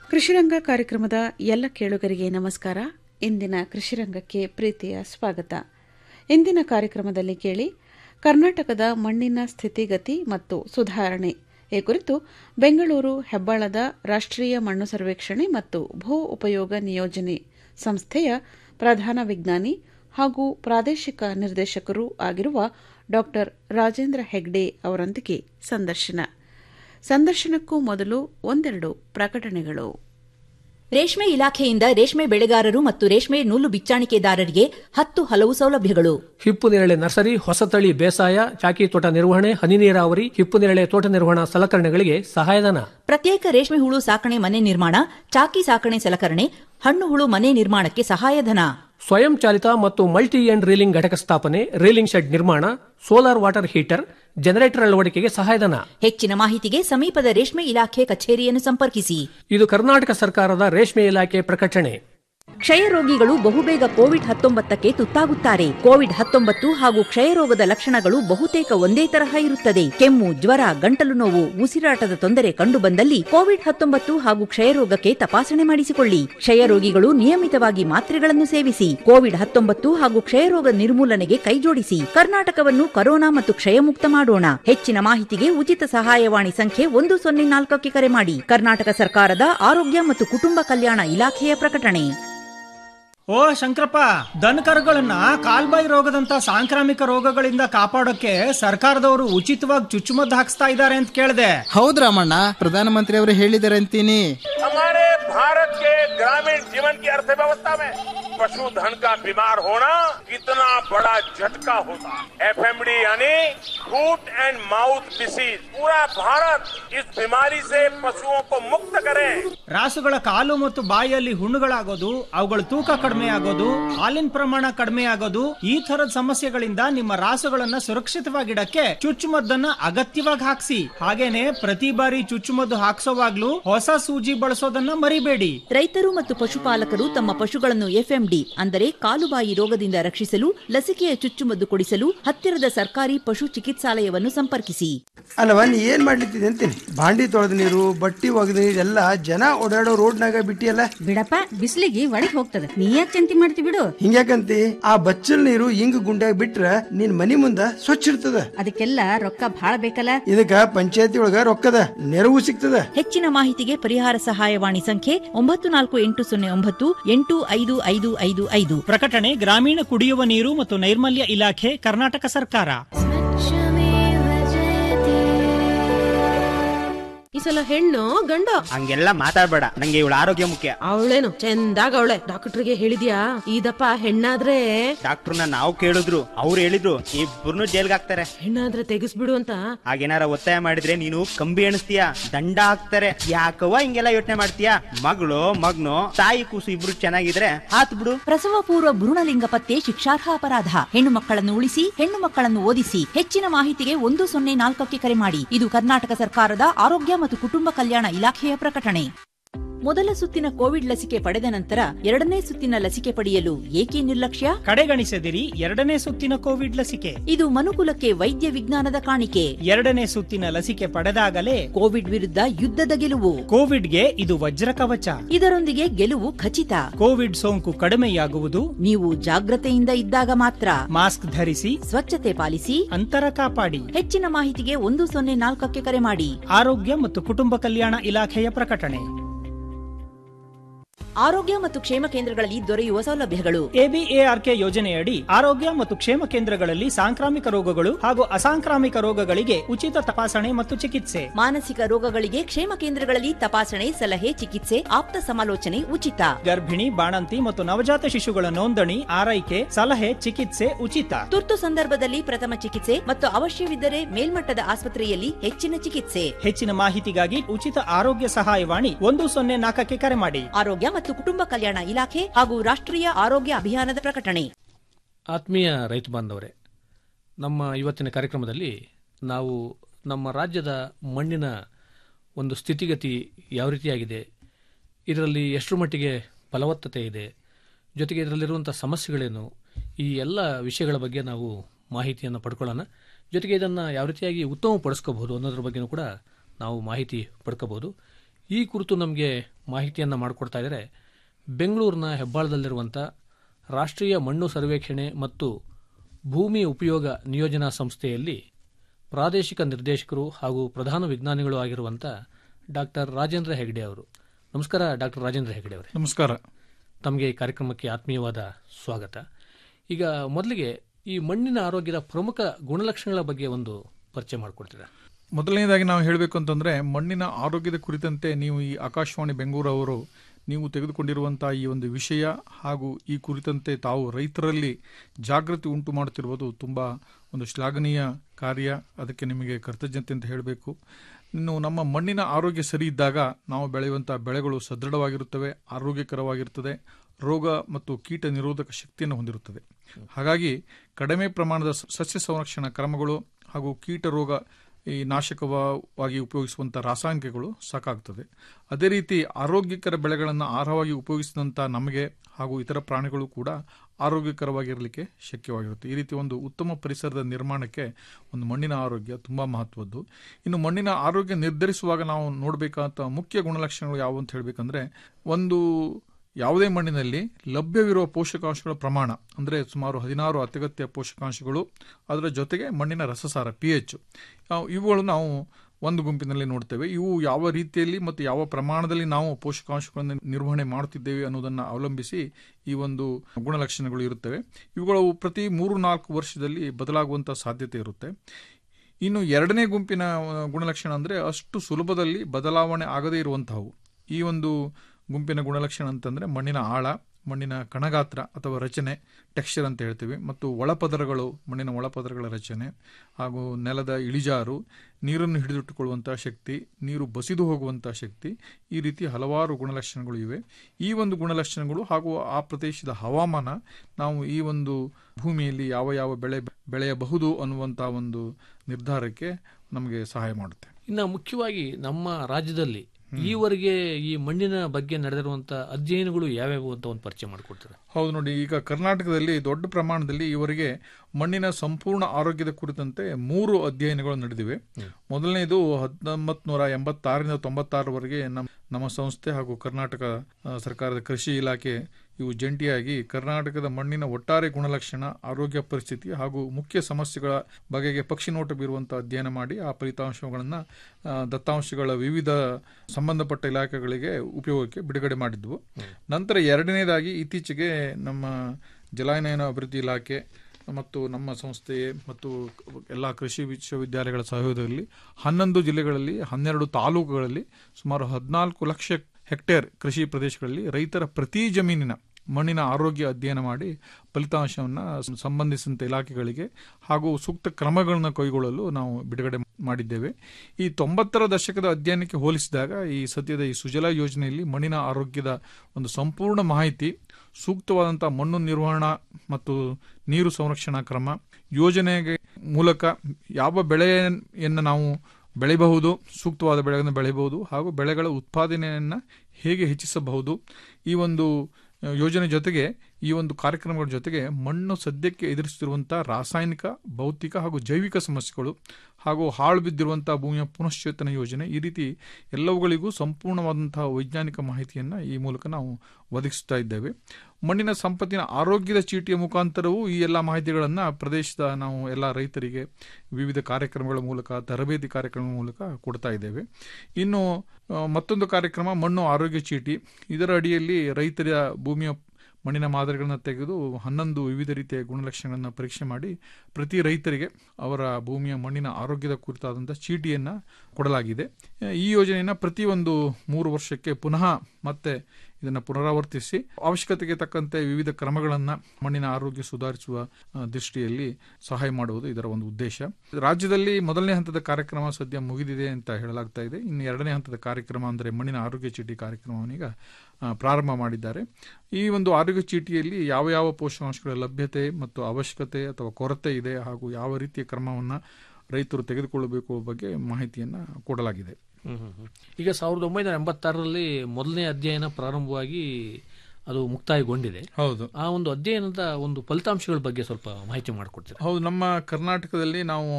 ಕೃಷಿರಂಗ ಕಾರ್ಯಕ್ರಮದ ಎಲ್ಲ ಕೇಳುಗರಿಗೆ ನಮಸ್ಕಾರ ಇಂದಿನ ಕೃಷಿರಂಗಕ್ಕೆ ಪ್ರೀತಿಯ ಸ್ವಾಗತ ಇಂದಿನ ಕಾರ್ಯಕ್ರಮದಲ್ಲಿ ಕೇಳಿ ಕರ್ನಾಟಕದ ಮಣ್ಣಿನ ಸ್ಥಿತಿಗತಿ ಮತ್ತು ಸುಧಾರಣೆ ಈ ಕುರಿತು ಬೆಂಗಳೂರು ಹೆಬ್ಬಾಳದ ರಾಷ್ಟ್ರೀಯ ಮಣ್ಣು ಸರ್ವೇಕ್ಷಣೆ ಮತ್ತು ಭೂ ಉಪಯೋಗ ನಿಯೋಜನೆ ಸಂಸ್ಥೆಯ ಪ್ರಧಾನ ವಿಜ್ಞಾನಿ ಹಾಗೂ ಪ್ರಾದೇಶಿಕ ನಿರ್ದೇಶಕರೂ ಆಗಿರುವ ಡಾ ರಾಜೇಂದ್ರ ಹೆಗ್ಡೆ ಅವರೊಂದಿಗೆ ಸಂದರ್ಶನ ಸಂದರ್ಶನಕ್ಕೂ ಮೊದಲು ಒಂದೆರಡು ಪ್ರಕಟಣೆಗಳು ರೇಷ್ಮೆ ಇಲಾಖೆಯಿಂದ ರೇಷ್ಮೆ ಬೆಳೆಗಾರರು ಮತ್ತು ರೇಷ್ಮೆ ನೂಲು ಬಿಚ್ಚಾಣಿಕೆದಾರರಿಗೆ ಹತ್ತು ಹಲವು ಸೌಲಭ್ಯಗಳು ಹಿಪ್ಪು ನೇರಳೆ ನರ್ಸರಿ ಹೊಸತಳಿ ಬೇಸಾಯ ಚಾಕಿ ತೋಟ ನಿರ್ವಹಣೆ ಹನಿ ನೀರಾವರಿ ಹಿಪ್ಪು ನೇರಳೆ ತೋಟ ನಿರ್ವಹಣಾ ಸಲಕರಣೆಗಳಿಗೆ ಸಹಾಯಧನ ಪ್ರತ್ಯೇಕ ರೇಷ್ಮೆ ಹುಳು ಸಾಕಣೆ ಮನೆ ನಿರ್ಮಾಣ ಚಾಕಿ ಸಾಕಣೆ ಸಲಕರಣೆ ಹಣ್ಣು ಹುಳು ಮನೆ ನಿರ್ಮಾಣಕ್ಕೆ ಸಹಾಯಧನ ಸ್ವಯಂ ಚಾಲಿತ ಮತ್ತು ಮಲ್ಟಿ ಎಂಡ್ ರೀಲಿಂಗ್ ಘಟಕ ಸ್ಥಾಪನೆ ರೀಲಿಂಗ್ ಶೆಡ್ ನಿರ್ಮಾಣ ಸೋಲಾರ್ ವಾಟರ್ ಹೀಟರ್ ಜನರೇಟರ್ ಅಳವಡಿಕೆಗೆ ಸಹಾಯಧನ ಹೆಚ್ಚಿನ ಮಾಹಿತಿಗೆ ಸಮೀಪದ ರೇಷ್ಮೆ ಇಲಾಖೆ ಕಚೇರಿಯನ್ನು ಸಂಪರ್ಕಿಸಿ ಇದು ಕರ್ನಾಟಕ ಸರ್ಕಾರದ ರೇಷ್ಮೆ ಇಲಾಖೆ ಪ್ರಕಟಣೆ ಕ್ಷಯ ರೋಗಿಗಳು ಬಹುಬೇಗ ಕೋವಿಡ್ ಹತ್ತೊಂಬತ್ತಕ್ಕೆ ತುತ್ತಾಗುತ್ತಾರೆ ಕೋವಿಡ್ ಹತ್ತೊಂಬತ್ತು ಹಾಗೂ ಕ್ಷಯರೋಗದ ಲಕ್ಷಣಗಳು ಬಹುತೇಕ ಒಂದೇ ತರಹ ಇರುತ್ತದೆ ಕೆಮ್ಮು ಜ್ವರ ಗಂಟಲು ನೋವು ಉಸಿರಾಟದ ತೊಂದರೆ ಕಂಡುಬಂದಲ್ಲಿ ಕೋವಿಡ್ ಹತ್ತೊಂಬತ್ತು ಹಾಗೂ ಕ್ಷಯರೋಗಕ್ಕೆ ತಪಾಸಣೆ ಮಾಡಿಸಿಕೊಳ್ಳಿ ಕ್ಷಯ ರೋಗಿಗಳು ನಿಯಮಿತವಾಗಿ ಮಾತ್ರೆಗಳನ್ನು ಸೇವಿಸಿ ಕೋವಿಡ್ ಹತ್ತೊಂಬತ್ತು ಹಾಗೂ ಕ್ಷಯರೋಗ ನಿರ್ಮೂಲನೆಗೆ ಕೈಜೋಡಿಸಿ ಕರ್ನಾಟಕವನ್ನು ಕರೋನಾ ಮತ್ತು ಕ್ಷಯಮುಕ್ತ ಮಾಡೋಣ ಹೆಚ್ಚಿನ ಮಾಹಿತಿಗೆ ಉಚಿತ ಸಹಾಯವಾಣಿ ಸಂಖ್ಯೆ ಒಂದು ಸೊನ್ನೆ ನಾಲ್ಕಕ್ಕೆ ಕರೆ ಮಾಡಿ ಕರ್ನಾಟಕ ಸರ್ಕಾರದ ಆರೋಗ್ಯ ಮತ್ತು ಕುಟುಂಬ ಕಲ್ಯಾಣ ಇಲಾಖೆಯ ಪ್ರಕಟಣೆ ಓ ಶಂಕರಪ್ಪ ದನಕರುಗಳನ್ನ ಕಾಲ್ಬಾಯಿ ರೋಗದಂತ ಸಾಂಕ್ರಾಮಿಕ ರೋಗಗಳಿಂದ ಕಾಪಾಡೋಕೆ ಸರ್ಕಾರದವರು ಉಚಿತವಾಗಿ ಚುಚ್ಚುಮದ್ದು ಹಾಕ್ಸ್ತಾ ಇದ್ದಾರೆ ಅಂತ ಕೇಳಿದೆ ಹೌದ್ ರಾಮಣ್ಣ ಪ್ರಧಾನಮಂತ್ರಿ ಅವರು ಹೇಳಿದ್ದಾರೆ ಅಂತೀನಿ हमारे भारत के ग्रामीण जीवन की अर्थव्यवस्था में पशुधन का बीमार होना कितना बड़ा झटका होता एफएमडी यानी फूट एंड माउथ डिसीज पूरा भारत इस बीमारी से पशुओं को मुक्त करे ರಾಸುಗಳ ಕಾಲು ಮತ್ತು ಬಾಯಿಯಲ್ಲಿ ಹುಣ್ಣುಗಳಾಗೋದು ಅವುಗಳ ತೂಕ ಕಡಿಮೆ ಆಗೋದು ಹಾಲಿನ ಪ್ರಮಾಣ ಕಡಿಮೆ ಆಗೋದು ಈ ತರದ ಸಮಸ್ಯೆಗಳಿಂದ ನಿಮ್ಮ ರಾಸುಗಳನ್ನ ಸುರಕ್ಷಿತವಾಗಿಡಕ್ಕೆ ಚುಚ್ಚುಮದ್ದನ್ನ ಅಗತ್ಯವಾಗಿ ಹಾಕ್ಸಿ ಹಾಗೇನೆ ಪ್ರತಿ ಬಾರಿ ಚುಚ್ಚುಮದ್ದು ಹಾಕ್ಸೋವಾಗ್ಲೂ ಹೊಸ ಸೂಜಿ ಬಳಸೋದನ್ನ ಮರಿಬೇಡಿ ರೈತರು ಮತ್ತು ಪಶುಪಾಲಕರು ತಮ್ಮ ಪಶುಗಳನ್ನು ಎಫ್ಎಂಡಿ ಅಂದರೆ ಕಾಲುಬಾಯಿ ರೋಗದಿಂದ ರಕ್ಷಿಸಲು ಲಸಿಕೆಯ ಚುಚ್ಚುಮದ್ದು ಕೊಡಿಸಲು ಹತ್ತಿರದ ಸರ್ಕಾರಿ ಪಶು ಚಿಕಿತ್ಸಾಲಯವನ್ನು ಸಂಪರ್ಕಿಸಿ ಅಲ್ಲವ ನೀ ಏನ್ ಮಾಡ್ಲಿತ್ತಿದೆ ಅಂತೀನಿ ಬಾಂಡಿ ತೊಳೆದ ನೀರು ಬಟ್ಟಿ ಒಗೆದ ನೀರು ಎಲ್ಲ ಜನ ಓಡಾಡೋ ರೋಡ್ನಾಗ ಬಿಟ್ಟಿಯಲ್ಲ ಬಿಡಪ್ಪ ಬಿಸಿಲಿಗೆ ಒಳಗ್ ಹೋಗ್ತದ ನೀ ಯಾಕೆ ಚಿಂತೆ ಮಾಡ್ತಿ ಬಿಡು ಹಿಂಗ್ಯಾಕಂತಿ ಆ ಬಚ್ಚಲ್ ನೀರು ಹಿಂಗ್ ಗುಂಡ್ಯಾಗ ಬಿಟ್ರ ನಿನ್ ಮನಿ ಮುಂದ ಸ್ವಚ್ಛ ಇರ್ತದ ಅದಕ್ಕೆಲ್ಲ ರೊಕ್ಕ ಭಾಳ ಬೇಕಲ್ಲ ಇದಕ್ಕ ಪಂಚಾಯತಿ ಒಳಗ ರೊಕ್ಕದ ನೆರವು ಸಿಗ್ತದ ಹೆಚ್ಚಿನ ಮಾಹಿತಿಗೆ ಪರಿಹಾರ ಸಹಾಯವಾಣಿ ಸಂಖ್ಯೆ ಒಂಬತ್ತು ನಾಲ್ಕು ಎಂಟು ಸೊನ್ನೆ ಒಂಬತ್ತು ಎಂಟು ಐದು ಐದು ಐದು ಐದು ಪ್ರಕಟಣೆ ಗ್ರಾಮೀಣ ಕುಡಿಯುವ ನೀರು ಮತ್ತು ನೈರ್ಮಲ್ಯ ಇಲಾಖೆ ಕರ್ನಾಟಕ ಸರ್ಕಾರ ಈ ಸಲ ಹೆಣ್ಣು ಗಂಡ ಹಂಗೆಲ್ಲ ಮಾತಾಡ್ಬೇಡ ನಂಗೆ ಇವಳ ಆರೋಗ್ಯ ಮುಖ್ಯ ಅವಳೇನು ಚಂದಾಗ ಅವಳೆ ಡಾಕ್ಟರ್ಗೆ ಹೇಳಿದ್ಯಾ ಇದಪ್ಪ ಹೆಣ್ಣಾದ್ರೆ ಡಾಕ್ಟರ್ನ ನಾವು ಕೇಳಿದ್ರು ಅವ್ರು ಹೇಳಿದ್ರು ಇಬ್ಬರನ್ನು ಜೈಲ್ಗೆ ಹಾಕ್ತಾರೆ ಹೆಣ್ಣಾದ್ರೆ ತೆಗಿಸ್ಬಿಡು ಅಂತ ಹಾಗೇನಾರ ಒತ್ತಾಯ ಮಾಡಿದ್ರೆ ನೀನು ಕಂಬಿ ಎಣಿಸ್ತೀಯ ದಂಡ ಹಾಕ್ತಾರೆ ಯಾಕವ್ವ ಹಿಂಗೆಲ್ಲ ಯೋಚನೆ ಮಾಡ್ತೀಯ ಮಗಳು ಮಗ್ನು ತಾಯಿ ಕೂಸು ಇಬ್ರು ಚೆನ್ನಾಗಿದ್ರೆ ಹಾತ್ ಬಿಡು ಪ್ರಸವ ಪೂರ್ವ ಭ್ರೂಣಲಿಂಗ ಪತ್ತೆ ಶಿಕ್ಷಾರ್ಹ ಅಪರಾಧ ಹೆಣ್ಣು ಮಕ್ಕಳನ್ನು ಉಳಿಸಿ ಹೆಣ್ಣು ಮಕ್ಕಳನ್ನು ಓದಿಸಿ ಹೆಚ್ಚಿನ ಮಾಹಿತಿಗೆ ಒಂದು ಸೊನ್ನೆ ನಾಲ್ಕಕ್ಕೆ ಕರೆ ಮಾಡಿ ಇದು ಕರ್ನಾಟಕ ಸರ್ಕಾರದ ಆರೋಗ್ಯ ಮತ್ತು ಕುಟುಂಬ ಕಲ್ಯಾಣ ಇಲಾಖೆಯ ಪ್ರಕಟಣೆ ಮೊದಲ ಸುತ್ತಿನ ಕೋವಿಡ್ ಲಸಿಕೆ ಪಡೆದ ನಂತರ ಎರಡನೇ ಸುತ್ತಿನ ಲಸಿಕೆ ಪಡೆಯಲು ಏಕೆ ನಿರ್ಲಕ್ಷ್ಯ ಕಡೆಗಣಿಸದಿರಿ ಎರಡನೇ ಸುತ್ತಿನ ಕೋವಿಡ್ ಲಸಿಕೆ ಇದು ಮನುಕುಲಕ್ಕೆ ವೈದ್ಯ ವಿಜ್ಞಾನದ ಕಾಣಿಕೆ ಎರಡನೇ ಸುತ್ತಿನ ಲಸಿಕೆ ಪಡೆದಾಗಲೇ ಕೋವಿಡ್ ವಿರುದ್ಧ ಯುದ್ಧದ ಗೆಲುವು ಕೋವಿಡ್ಗೆ ಇದು ವಜ್ರ ಕವಚ ಇದರೊಂದಿಗೆ ಗೆಲುವು ಖಚಿತ ಕೋವಿಡ್ ಸೋಂಕು ಕಡಿಮೆಯಾಗುವುದು ನೀವು ಜಾಗ್ರತೆಯಿಂದ ಇದ್ದಾಗ ಮಾತ್ರ ಮಾಸ್ಕ್ ಧರಿಸಿ ಸ್ವಚ್ಛತೆ ಪಾಲಿಸಿ ಅಂತರ ಕಾಪಾಡಿ ಹೆಚ್ಚಿನ ಮಾಹಿತಿಗೆ ಒಂದು ಸೊನ್ನೆ ನಾಲ್ಕಕ್ಕೆ ಕರೆ ಮಾಡಿ ಆರೋಗ್ಯ ಮತ್ತು ಕುಟುಂಬ ಕಲ್ಯಾಣ ಇಲಾಖೆಯ ಪ್ರಕಟಣೆ ಆರೋಗ್ಯ ಮತ್ತು ಕ್ಷೇಮ ಕೇಂದ್ರಗಳಲ್ಲಿ ದೊರೆಯುವ ಸೌಲಭ್ಯಗಳು ಎಬಿಎಆರ್ಕೆ ಯೋಜನೆಯಡಿ ಆರೋಗ್ಯ ಮತ್ತು ಕ್ಷೇಮ ಕೇಂದ್ರಗಳಲ್ಲಿ ಸಾಂಕ್ರಾಮಿಕ ರೋಗಗಳು ಹಾಗೂ ಅಸಾಂಕ್ರಾಮಿಕ ರೋಗಗಳಿಗೆ ಉಚಿತ ತಪಾಸಣೆ ಮತ್ತು ಚಿಕಿತ್ಸೆ ಮಾನಸಿಕ ರೋಗಗಳಿಗೆ ಕ್ಷೇಮ ಕೇಂದ್ರಗಳಲ್ಲಿ ತಪಾಸಣೆ ಸಲಹೆ ಚಿಕಿತ್ಸೆ ಆಪ್ತ ಸಮಾಲೋಚನೆ ಉಚಿತ ಗರ್ಭಿಣಿ ಬಾಣಂತಿ ಮತ್ತು ನವಜಾತ ಶಿಶುಗಳ ನೋಂದಣಿ ಆರೈಕೆ ಸಲಹೆ ಚಿಕಿತ್ಸೆ ಉಚಿತ ತುರ್ತು ಸಂದರ್ಭದಲ್ಲಿ ಪ್ರಥಮ ಚಿಕಿತ್ಸೆ ಮತ್ತು ಅವಶ್ಯವಿದ್ದರೆ ಮೇಲ್ಮಟ್ಟದ ಆಸ್ಪತ್ರೆಯಲ್ಲಿ ಹೆಚ್ಚಿನ ಚಿಕಿತ್ಸೆ ಹೆಚ್ಚಿನ ಮಾಹಿತಿಗಾಗಿ ಉಚಿತ ಆರೋಗ್ಯ ಸಹಾಯವಾಣಿ ಒಂದು ಸೊನ್ನೆ ನಾಲ್ಕಕ್ಕೆ ಕರೆ ಮಾಡಿ ಆರೋಗ್ಯ ಮತ್ತು ಕುಟುಂಬ ಕಲ್ಯಾಣ ಇಲಾಖೆ ಹಾಗೂ ರಾಷ್ಟ್ರೀಯ ಆರೋಗ್ಯ ಅಭಿಯಾನದ ಪ್ರಕಟಣೆ ಆತ್ಮೀಯ ರೈತ ಬಾಂಧವರೇ ನಮ್ಮ ಇವತ್ತಿನ ಕಾರ್ಯಕ್ರಮದಲ್ಲಿ ನಾವು ನಮ್ಮ ರಾಜ್ಯದ ಮಣ್ಣಿನ ಒಂದು ಸ್ಥಿತಿಗತಿ ಯಾವ ರೀತಿಯಾಗಿದೆ ಇದರಲ್ಲಿ ಎಷ್ಟರ ಮಟ್ಟಿಗೆ ಫಲವತ್ತತೆ ಇದೆ ಜೊತೆಗೆ ಇದರಲ್ಲಿರುವಂಥ ಸಮಸ್ಯೆಗಳೇನು ಈ ಎಲ್ಲ ವಿಷಯಗಳ ಬಗ್ಗೆ ನಾವು ಮಾಹಿತಿಯನ್ನು ಪಡ್ಕೊಳ್ಳೋಣ ಜೊತೆಗೆ ಇದನ್ನು ಯಾವ ರೀತಿಯಾಗಿ ಉತ್ತಮಪಡಿಸ್ಕೋಬಹುದು ಅನ್ನೋದ್ರ ಬಗ್ಗೆನೂ ಕೂಡ ನಾವು ಮಾಹಿತಿ ಪಡ್ಕೋಬಹುದು ಈ ಕುರಿತು ನಮಗೆ ಮಾಹಿತಿಯನ್ನು ಮಾಡಿಕೊಡ್ತಾ ಇದ್ದಾರೆ ಬೆಂಗಳೂರಿನ ಹೆಬ್ಬಾಳದಲ್ಲಿರುವಂಥ ರಾಷ್ಟ್ರೀಯ ಮಣ್ಣು ಸರ್ವೇಕ್ಷಣೆ ಮತ್ತು ಭೂಮಿ ಉಪಯೋಗ ನಿಯೋಜನಾ ಸಂಸ್ಥೆಯಲ್ಲಿ ಪ್ರಾದೇಶಿಕ ನಿರ್ದೇಶಕರು ಹಾಗೂ ಪ್ರಧಾನ ವಿಜ್ಞಾನಿಗಳು ಆಗಿರುವಂಥ ಡಾಕ್ಟರ್ ರಾಜೇಂದ್ರ ಹೆಗಡೆ ಅವರು ನಮಸ್ಕಾರ ಡಾಕ್ಟರ್ ರಾಜೇಂದ್ರ ಹೆಗಡೆ ಅವರೇ ನಮಸ್ಕಾರ ತಮಗೆ ಈ ಕಾರ್ಯಕ್ರಮಕ್ಕೆ ಆತ್ಮೀಯವಾದ ಸ್ವಾಗತ ಈಗ ಮೊದಲಿಗೆ ಈ ಮಣ್ಣಿನ ಆರೋಗ್ಯದ ಪ್ರಮುಖ ಗುಣಲಕ್ಷಣಗಳ ಬಗ್ಗೆ ಒಂದು ಪರಿಚಯ ಮಾಡಿಕೊಡ್ತೀರಾ ಮೊದಲನೇದಾಗಿ ನಾವು ಹೇಳಬೇಕು ಅಂತಂದ್ರೆ ಮಣ್ಣಿನ ಆರೋಗ್ಯದ ಕುರಿತಂತೆ ನೀವು ಈ ಆಕಾಶವಾಣಿ ಬೆಂಗಳೂರು ಅವರು ನೀವು ತೆಗೆದುಕೊಂಡಿರುವಂತಹ ಈ ಒಂದು ವಿಷಯ ಹಾಗೂ ಈ ಕುರಿತಂತೆ ತಾವು ರೈತರಲ್ಲಿ ಜಾಗೃತಿ ಉಂಟು ಮಾಡುತ್ತಿರುವುದು ತುಂಬ ಒಂದು ಶ್ಲಾಘನೀಯ ಕಾರ್ಯ ಅದಕ್ಕೆ ನಿಮಗೆ ಕೃತಜ್ಞತೆ ಅಂತ ಹೇಳಬೇಕು ಇನ್ನು ನಮ್ಮ ಮಣ್ಣಿನ ಆರೋಗ್ಯ ಸರಿ ಇದ್ದಾಗ ನಾವು ಬೆಳೆಯುವಂತಹ ಬೆಳೆಗಳು ಸದೃಢವಾಗಿರುತ್ತವೆ ಆರೋಗ್ಯಕರವಾಗಿರುತ್ತದೆ ರೋಗ ಮತ್ತು ಕೀಟ ನಿರೋಧಕ ಶಕ್ತಿಯನ್ನು ಹೊಂದಿರುತ್ತದೆ ಹಾಗಾಗಿ ಕಡಿಮೆ ಪ್ರಮಾಣದ ಸಸ್ಯ ಸಂರಕ್ಷಣಾ ಕ್ರಮಗಳು ಹಾಗೂ ಕೀಟ ರೋಗ ಈ ನಾಶಕವಾಗಿ ಉಪಯೋಗಿಸುವಂಥ ರಾಸಾಯನಿಕಗಳು ಸಾಕಾಗ್ತದೆ ಅದೇ ರೀತಿ ಆರೋಗ್ಯಕರ ಬೆಳೆಗಳನ್ನು ಆಹಾರವಾಗಿ ಉಪಯೋಗಿಸಿದಂಥ ನಮಗೆ ಹಾಗೂ ಇತರ ಪ್ರಾಣಿಗಳು ಕೂಡ ಆರೋಗ್ಯಕರವಾಗಿರಲಿಕ್ಕೆ ಶಕ್ಯವಾಗಿರುತ್ತೆ ಈ ರೀತಿ ಒಂದು ಉತ್ತಮ ಪರಿಸರದ ನಿರ್ಮಾಣಕ್ಕೆ ಒಂದು ಮಣ್ಣಿನ ಆರೋಗ್ಯ ತುಂಬ ಮಹತ್ವದ್ದು ಇನ್ನು ಮಣ್ಣಿನ ಆರೋಗ್ಯ ನಿರ್ಧರಿಸುವಾಗ ನಾವು ನೋಡಬೇಕಾದ ಮುಖ್ಯ ಗುಣಲಕ್ಷಣಗಳು ಯಾವುವು ಅಂತ ಹೇಳಬೇಕಂದ್ರೆ ಒಂದು ಯಾವುದೇ ಮಣ್ಣಿನಲ್ಲಿ ಲಭ್ಯವಿರುವ ಪೋಷಕಾಂಶಗಳ ಪ್ರಮಾಣ ಅಂದರೆ ಸುಮಾರು ಹದಿನಾರು ಅತ್ಯಗತ್ಯ ಪೋಷಕಾಂಶಗಳು ಅದರ ಜೊತೆಗೆ ಮಣ್ಣಿನ ರಸಸಾರ ಪಿ ಎಚ್ ಇವುಗಳು ನಾವು ಒಂದು ಗುಂಪಿನಲ್ಲಿ ನೋಡ್ತೇವೆ ಇವು ಯಾವ ರೀತಿಯಲ್ಲಿ ಮತ್ತು ಯಾವ ಪ್ರಮಾಣದಲ್ಲಿ ನಾವು ಪೋಷಕಾಂಶಗಳನ್ನು ನಿರ್ವಹಣೆ ಮಾಡುತ್ತಿದ್ದೇವೆ ಅನ್ನೋದನ್ನು ಅವಲಂಬಿಸಿ ಈ ಒಂದು ಗುಣಲಕ್ಷಣಗಳು ಇರುತ್ತವೆ ಇವುಗಳು ಪ್ರತಿ ಮೂರು ನಾಲ್ಕು ವರ್ಷದಲ್ಲಿ ಬದಲಾಗುವಂಥ ಸಾಧ್ಯತೆ ಇರುತ್ತೆ ಇನ್ನು ಎರಡನೇ ಗುಂಪಿನ ಗುಣಲಕ್ಷಣ ಅಂದರೆ ಅಷ್ಟು ಸುಲಭದಲ್ಲಿ ಬದಲಾವಣೆ ಆಗದೇ ಇರುವಂತಹವು ಈ ಒಂದು ಗುಂಪಿನ ಗುಣಲಕ್ಷಣ ಅಂತಂದರೆ ಮಣ್ಣಿನ ಆಳ ಮಣ್ಣಿನ ಕಣಗಾತ್ರ ಅಥವಾ ರಚನೆ ಟೆಕ್ಸ್ಚರ್ ಅಂತ ಹೇಳ್ತೀವಿ ಮತ್ತು ಒಳಪದರಗಳು ಮಣ್ಣಿನ ಒಳಪದರಗಳ ರಚನೆ ಹಾಗೂ ನೆಲದ ಇಳಿಜಾರು ನೀರನ್ನು ಹಿಡಿದಿಟ್ಟುಕೊಳ್ಳುವಂಥ ಶಕ್ತಿ ನೀರು ಬಸಿದು ಹೋಗುವಂಥ ಶಕ್ತಿ ಈ ರೀತಿ ಹಲವಾರು ಗುಣಲಕ್ಷಣಗಳು ಇವೆ ಈ ಒಂದು ಗುಣಲಕ್ಷಣಗಳು ಹಾಗೂ ಆ ಪ್ರದೇಶದ ಹವಾಮಾನ ನಾವು ಈ ಒಂದು ಭೂಮಿಯಲ್ಲಿ ಯಾವ ಯಾವ ಬೆಳೆ ಬೆಳೆಯಬಹುದು ಅನ್ನುವಂಥ ಒಂದು ನಿರ್ಧಾರಕ್ಕೆ ನಮಗೆ ಸಹಾಯ ಮಾಡುತ್ತೆ ಇನ್ನು ಮುಖ್ಯವಾಗಿ ನಮ್ಮ ರಾಜ್ಯದಲ್ಲಿ ಈವರೆಗೆ ಈ ಮಣ್ಣಿನ ಬಗ್ಗೆ ನಡೆದಿರುವಂತಹ ಅಧ್ಯಯನಗಳು ಯಾವ್ಯಾವು ಅಂತ ಒಂದು ಪರಿಚಯ ಮಾಡಿಕೊಡ್ತಾರೆ ಹೌದು ನೋಡಿ ಈಗ ಕರ್ನಾಟಕದಲ್ಲಿ ದೊಡ್ಡ ಪ್ರಮಾಣದಲ್ಲಿ ಇವರಿಗೆ ಮಣ್ಣಿನ ಸಂಪೂರ್ಣ ಆರೋಗ್ಯದ ಕುರಿತಂತೆ ಮೂರು ಅಧ್ಯಯನಗಳು ನಡೆದಿವೆ ಮೊದಲನೇದು ಹತ್ತೊಂಬತ್ ನೂರ ಎಂಬತ್ತಾರರಿಂದ ತೊಂಬತ್ತಾರವರೆಗೆ ನಮ್ಮ ನಮ್ಮ ಸಂಸ್ಥೆ ಹಾಗೂ ಕರ್ನಾಟಕ ಸರ್ಕಾರದ ಕೃಷಿ ಇಲಾಖೆ ಇವು ಜಂಟಿಯಾಗಿ ಕರ್ನಾಟಕದ ಮಣ್ಣಿನ ಒಟ್ಟಾರೆ ಗುಣಲಕ್ಷಣ ಆರೋಗ್ಯ ಪರಿಸ್ಥಿತಿ ಹಾಗೂ ಮುಖ್ಯ ಸಮಸ್ಯೆಗಳ ಬಗೆಗೆ ಪಕ್ಷಿ ನೋಟ ಬೀರುವಂತಹ ಅಧ್ಯಯನ ಮಾಡಿ ಆ ಫಲಿತಾಂಶಗಳನ್ನು ದತ್ತಾಂಶಗಳ ವಿವಿಧ ಸಂಬಂಧಪಟ್ಟ ಇಲಾಖೆಗಳಿಗೆ ಉಪಯೋಗಕ್ಕೆ ಬಿಡುಗಡೆ ಮಾಡಿದ್ವು ನಂತರ ಎರಡನೇದಾಗಿ ಇತ್ತೀಚೆಗೆ ನಮ್ಮ ಜಲಾನಯನ ಅಭಿವೃದ್ಧಿ ಇಲಾಖೆ ಮತ್ತು ನಮ್ಮ ಸಂಸ್ಥೆ ಮತ್ತು ಎಲ್ಲ ಕೃಷಿ ವಿಶ್ವವಿದ್ಯಾಲಯಗಳ ಸಹಯೋಗದಲ್ಲಿ ಹನ್ನೊಂದು ಜಿಲ್ಲೆಗಳಲ್ಲಿ ಹನ್ನೆರಡು ತಾಲೂಕುಗಳಲ್ಲಿ ಸುಮಾರು ಹದಿನಾಲ್ಕು ಲಕ್ಷ ಹೆಕ್ಟೇರ್ ಕೃಷಿ ಪ್ರದೇಶಗಳಲ್ಲಿ ರೈತರ ಪ್ರತಿ ಜಮೀನಿನ ಮಣ್ಣಿನ ಆರೋಗ್ಯ ಅಧ್ಯಯನ ಮಾಡಿ ಫಲಿತಾಂಶವನ್ನು ಸಂಬಂಧಿಸಿದಂಥ ಇಲಾಖೆಗಳಿಗೆ ಹಾಗೂ ಸೂಕ್ತ ಕ್ರಮಗಳನ್ನು ಕೈಗೊಳ್ಳಲು ನಾವು ಬಿಡುಗಡೆ ಮಾಡಿದ್ದೇವೆ ಈ ತೊಂಬತ್ತರ ದಶಕದ ಅಧ್ಯಯನಕ್ಕೆ ಹೋಲಿಸಿದಾಗ ಈ ಸದ್ಯದ ಈ ಸುಜಲಾ ಯೋಜನೆಯಲ್ಲಿ ಮಣ್ಣಿನ ಆರೋಗ್ಯದ ಒಂದು ಸಂಪೂರ್ಣ ಮಾಹಿತಿ ಸೂಕ್ತವಾದಂಥ ಮಣ್ಣು ನಿರ್ವಹಣಾ ಮತ್ತು ನೀರು ಸಂರಕ್ಷಣಾ ಕ್ರಮ ಯೋಜನೆಗೆ ಮೂಲಕ ಯಾವ ಬೆಳೆಯನ್ನು ನಾವು ಬೆಳೆಯಬಹುದು ಸೂಕ್ತವಾದ ಬೆಳೆಗಳನ್ನು ಬೆಳೆಯಬಹುದು ಹಾಗೂ ಬೆಳೆಗಳ ಉತ್ಪಾದನೆಯನ್ನು ಹೇಗೆ ಹೆಚ್ಚಿಸಬಹುದು ಈ ಒಂದು ಯೋಜನೆ ಜೊತೆಗೆ ಈ ಒಂದು ಕಾರ್ಯಕ್ರಮಗಳ ಜೊತೆಗೆ ಮಣ್ಣು ಸದ್ಯಕ್ಕೆ ಎದುರಿಸುತ್ತಿರುವಂಥ ರಾಸಾಯನಿಕ ಭೌತಿಕ ಹಾಗೂ ಜೈವಿಕ ಸಮಸ್ಯೆಗಳು ಹಾಗೂ ಹಾಳು ಬಿದ್ದಿರುವಂತಹ ಭೂಮಿಯ ಪುನಶ್ಚೇತನ ಯೋಜನೆ ಈ ರೀತಿ ಎಲ್ಲವುಗಳಿಗೂ ಸಂಪೂರ್ಣವಾದಂತಹ ವೈಜ್ಞಾನಿಕ ಮಾಹಿತಿಯನ್ನು ಈ ಮೂಲಕ ನಾವು ಒದಗಿಸ್ತಾ ಇದ್ದೇವೆ ಮಣ್ಣಿನ ಸಂಪತ್ತಿನ ಆರೋಗ್ಯದ ಚೀಟಿಯ ಮುಖಾಂತರವೂ ಈ ಎಲ್ಲ ಮಾಹಿತಿಗಳನ್ನು ಪ್ರದೇಶದ ನಾವು ಎಲ್ಲ ರೈತರಿಗೆ ವಿವಿಧ ಕಾರ್ಯಕ್ರಮಗಳ ಮೂಲಕ ತರಬೇತಿ ಕಾರ್ಯಕ್ರಮಗಳ ಮೂಲಕ ಕೊಡ್ತಾ ಇದ್ದೇವೆ ಇನ್ನು ಮತ್ತೊಂದು ಕಾರ್ಯಕ್ರಮ ಮಣ್ಣು ಆರೋಗ್ಯ ಚೀಟಿ ಇದರ ಅಡಿಯಲ್ಲಿ ರೈತರ ಭೂಮಿಯ ಮಣ್ಣಿನ ಮಾದರಿಗಳನ್ನು ತೆಗೆದು ಹನ್ನೊಂದು ವಿವಿಧ ರೀತಿಯ ಗುಣಲಕ್ಷಣಗಳನ್ನು ಪರೀಕ್ಷೆ ಮಾಡಿ ಪ್ರತಿ ರೈತರಿಗೆ ಅವರ ಭೂಮಿಯ ಮಣ್ಣಿನ ಆರೋಗ್ಯದ ಕುರಿತಾದಂಥ ಚೀಟಿಯನ್ನು ಕೊಡಲಾಗಿದೆ ಈ ಯೋಜನೆಯನ್ನು ಪ್ರತಿ ಒಂದು ಮೂರು ವರ್ಷಕ್ಕೆ ಪುನಃ ಮತ್ತೆ ಇದನ್ನು ಪುನರಾವರ್ತಿಸಿ ಅವಶ್ಯಕತೆಗೆ ತಕ್ಕಂತೆ ವಿವಿಧ ಕ್ರಮಗಳನ್ನು ಮಣ್ಣಿನ ಆರೋಗ್ಯ ಸುಧಾರಿಸುವ ದೃಷ್ಟಿಯಲ್ಲಿ ಸಹಾಯ ಮಾಡುವುದು ಇದರ ಒಂದು ಉದ್ದೇಶ ರಾಜ್ಯದಲ್ಲಿ ಮೊದಲನೇ ಹಂತದ ಕಾರ್ಯಕ್ರಮ ಸದ್ಯ ಮುಗಿದಿದೆ ಅಂತ ಹೇಳಲಾಗ್ತಾ ಇದೆ ಇನ್ನು ಎರಡನೇ ಹಂತದ ಕಾರ್ಯಕ್ರಮ ಅಂದರೆ ಮಣ್ಣಿನ ಆರೋಗ್ಯ ಚೀಟಿ ಕಾರ್ಯಕ್ರಮವನ್ನೀಗ ಪ್ರಾರಂಭ ಮಾಡಿದ್ದಾರೆ ಈ ಒಂದು ಆರೋಗ್ಯ ಚೀಟಿಯಲ್ಲಿ ಯಾವ ಯಾವ ಪೋಷಕಾಂಶಗಳ ಲಭ್ಯತೆ ಮತ್ತು ಅವಶ್ಯಕತೆ ಅಥವಾ ಕೊರತೆ ಇದೆ ಹಾಗೂ ಯಾವ ರೀತಿಯ ಕ್ರಮವನ್ನು ರೈತರು ತೆಗೆದುಕೊಳ್ಳಬೇಕು ಬಗ್ಗೆ ಮಾಹಿತಿಯನ್ನು ಕೊಡಲಾಗಿದೆ ಈಗ ಸಾವಿರದ ಒಂಬೈನೂರ ಎಂಬತ್ತಾರರಲ್ಲಿ ಮೊದಲನೇ ಅಧ್ಯಯನ ಪ್ರಾರಂಭವಾಗಿ ಅದು ಮುಕ್ತಾಯಗೊಂಡಿದೆ ಹೌದು ಆ ಒಂದು ಅಧ್ಯಯನದ ಒಂದು ಫಲಿತಾಂಶಗಳ ಬಗ್ಗೆ ಸ್ವಲ್ಪ ಮಾಹಿತಿ ಮಾಡಿಕೊಡ್ತೀರಾ ಹೌದು ನಮ್ಮ ಕರ್ನಾಟಕದಲ್ಲಿ ನಾವು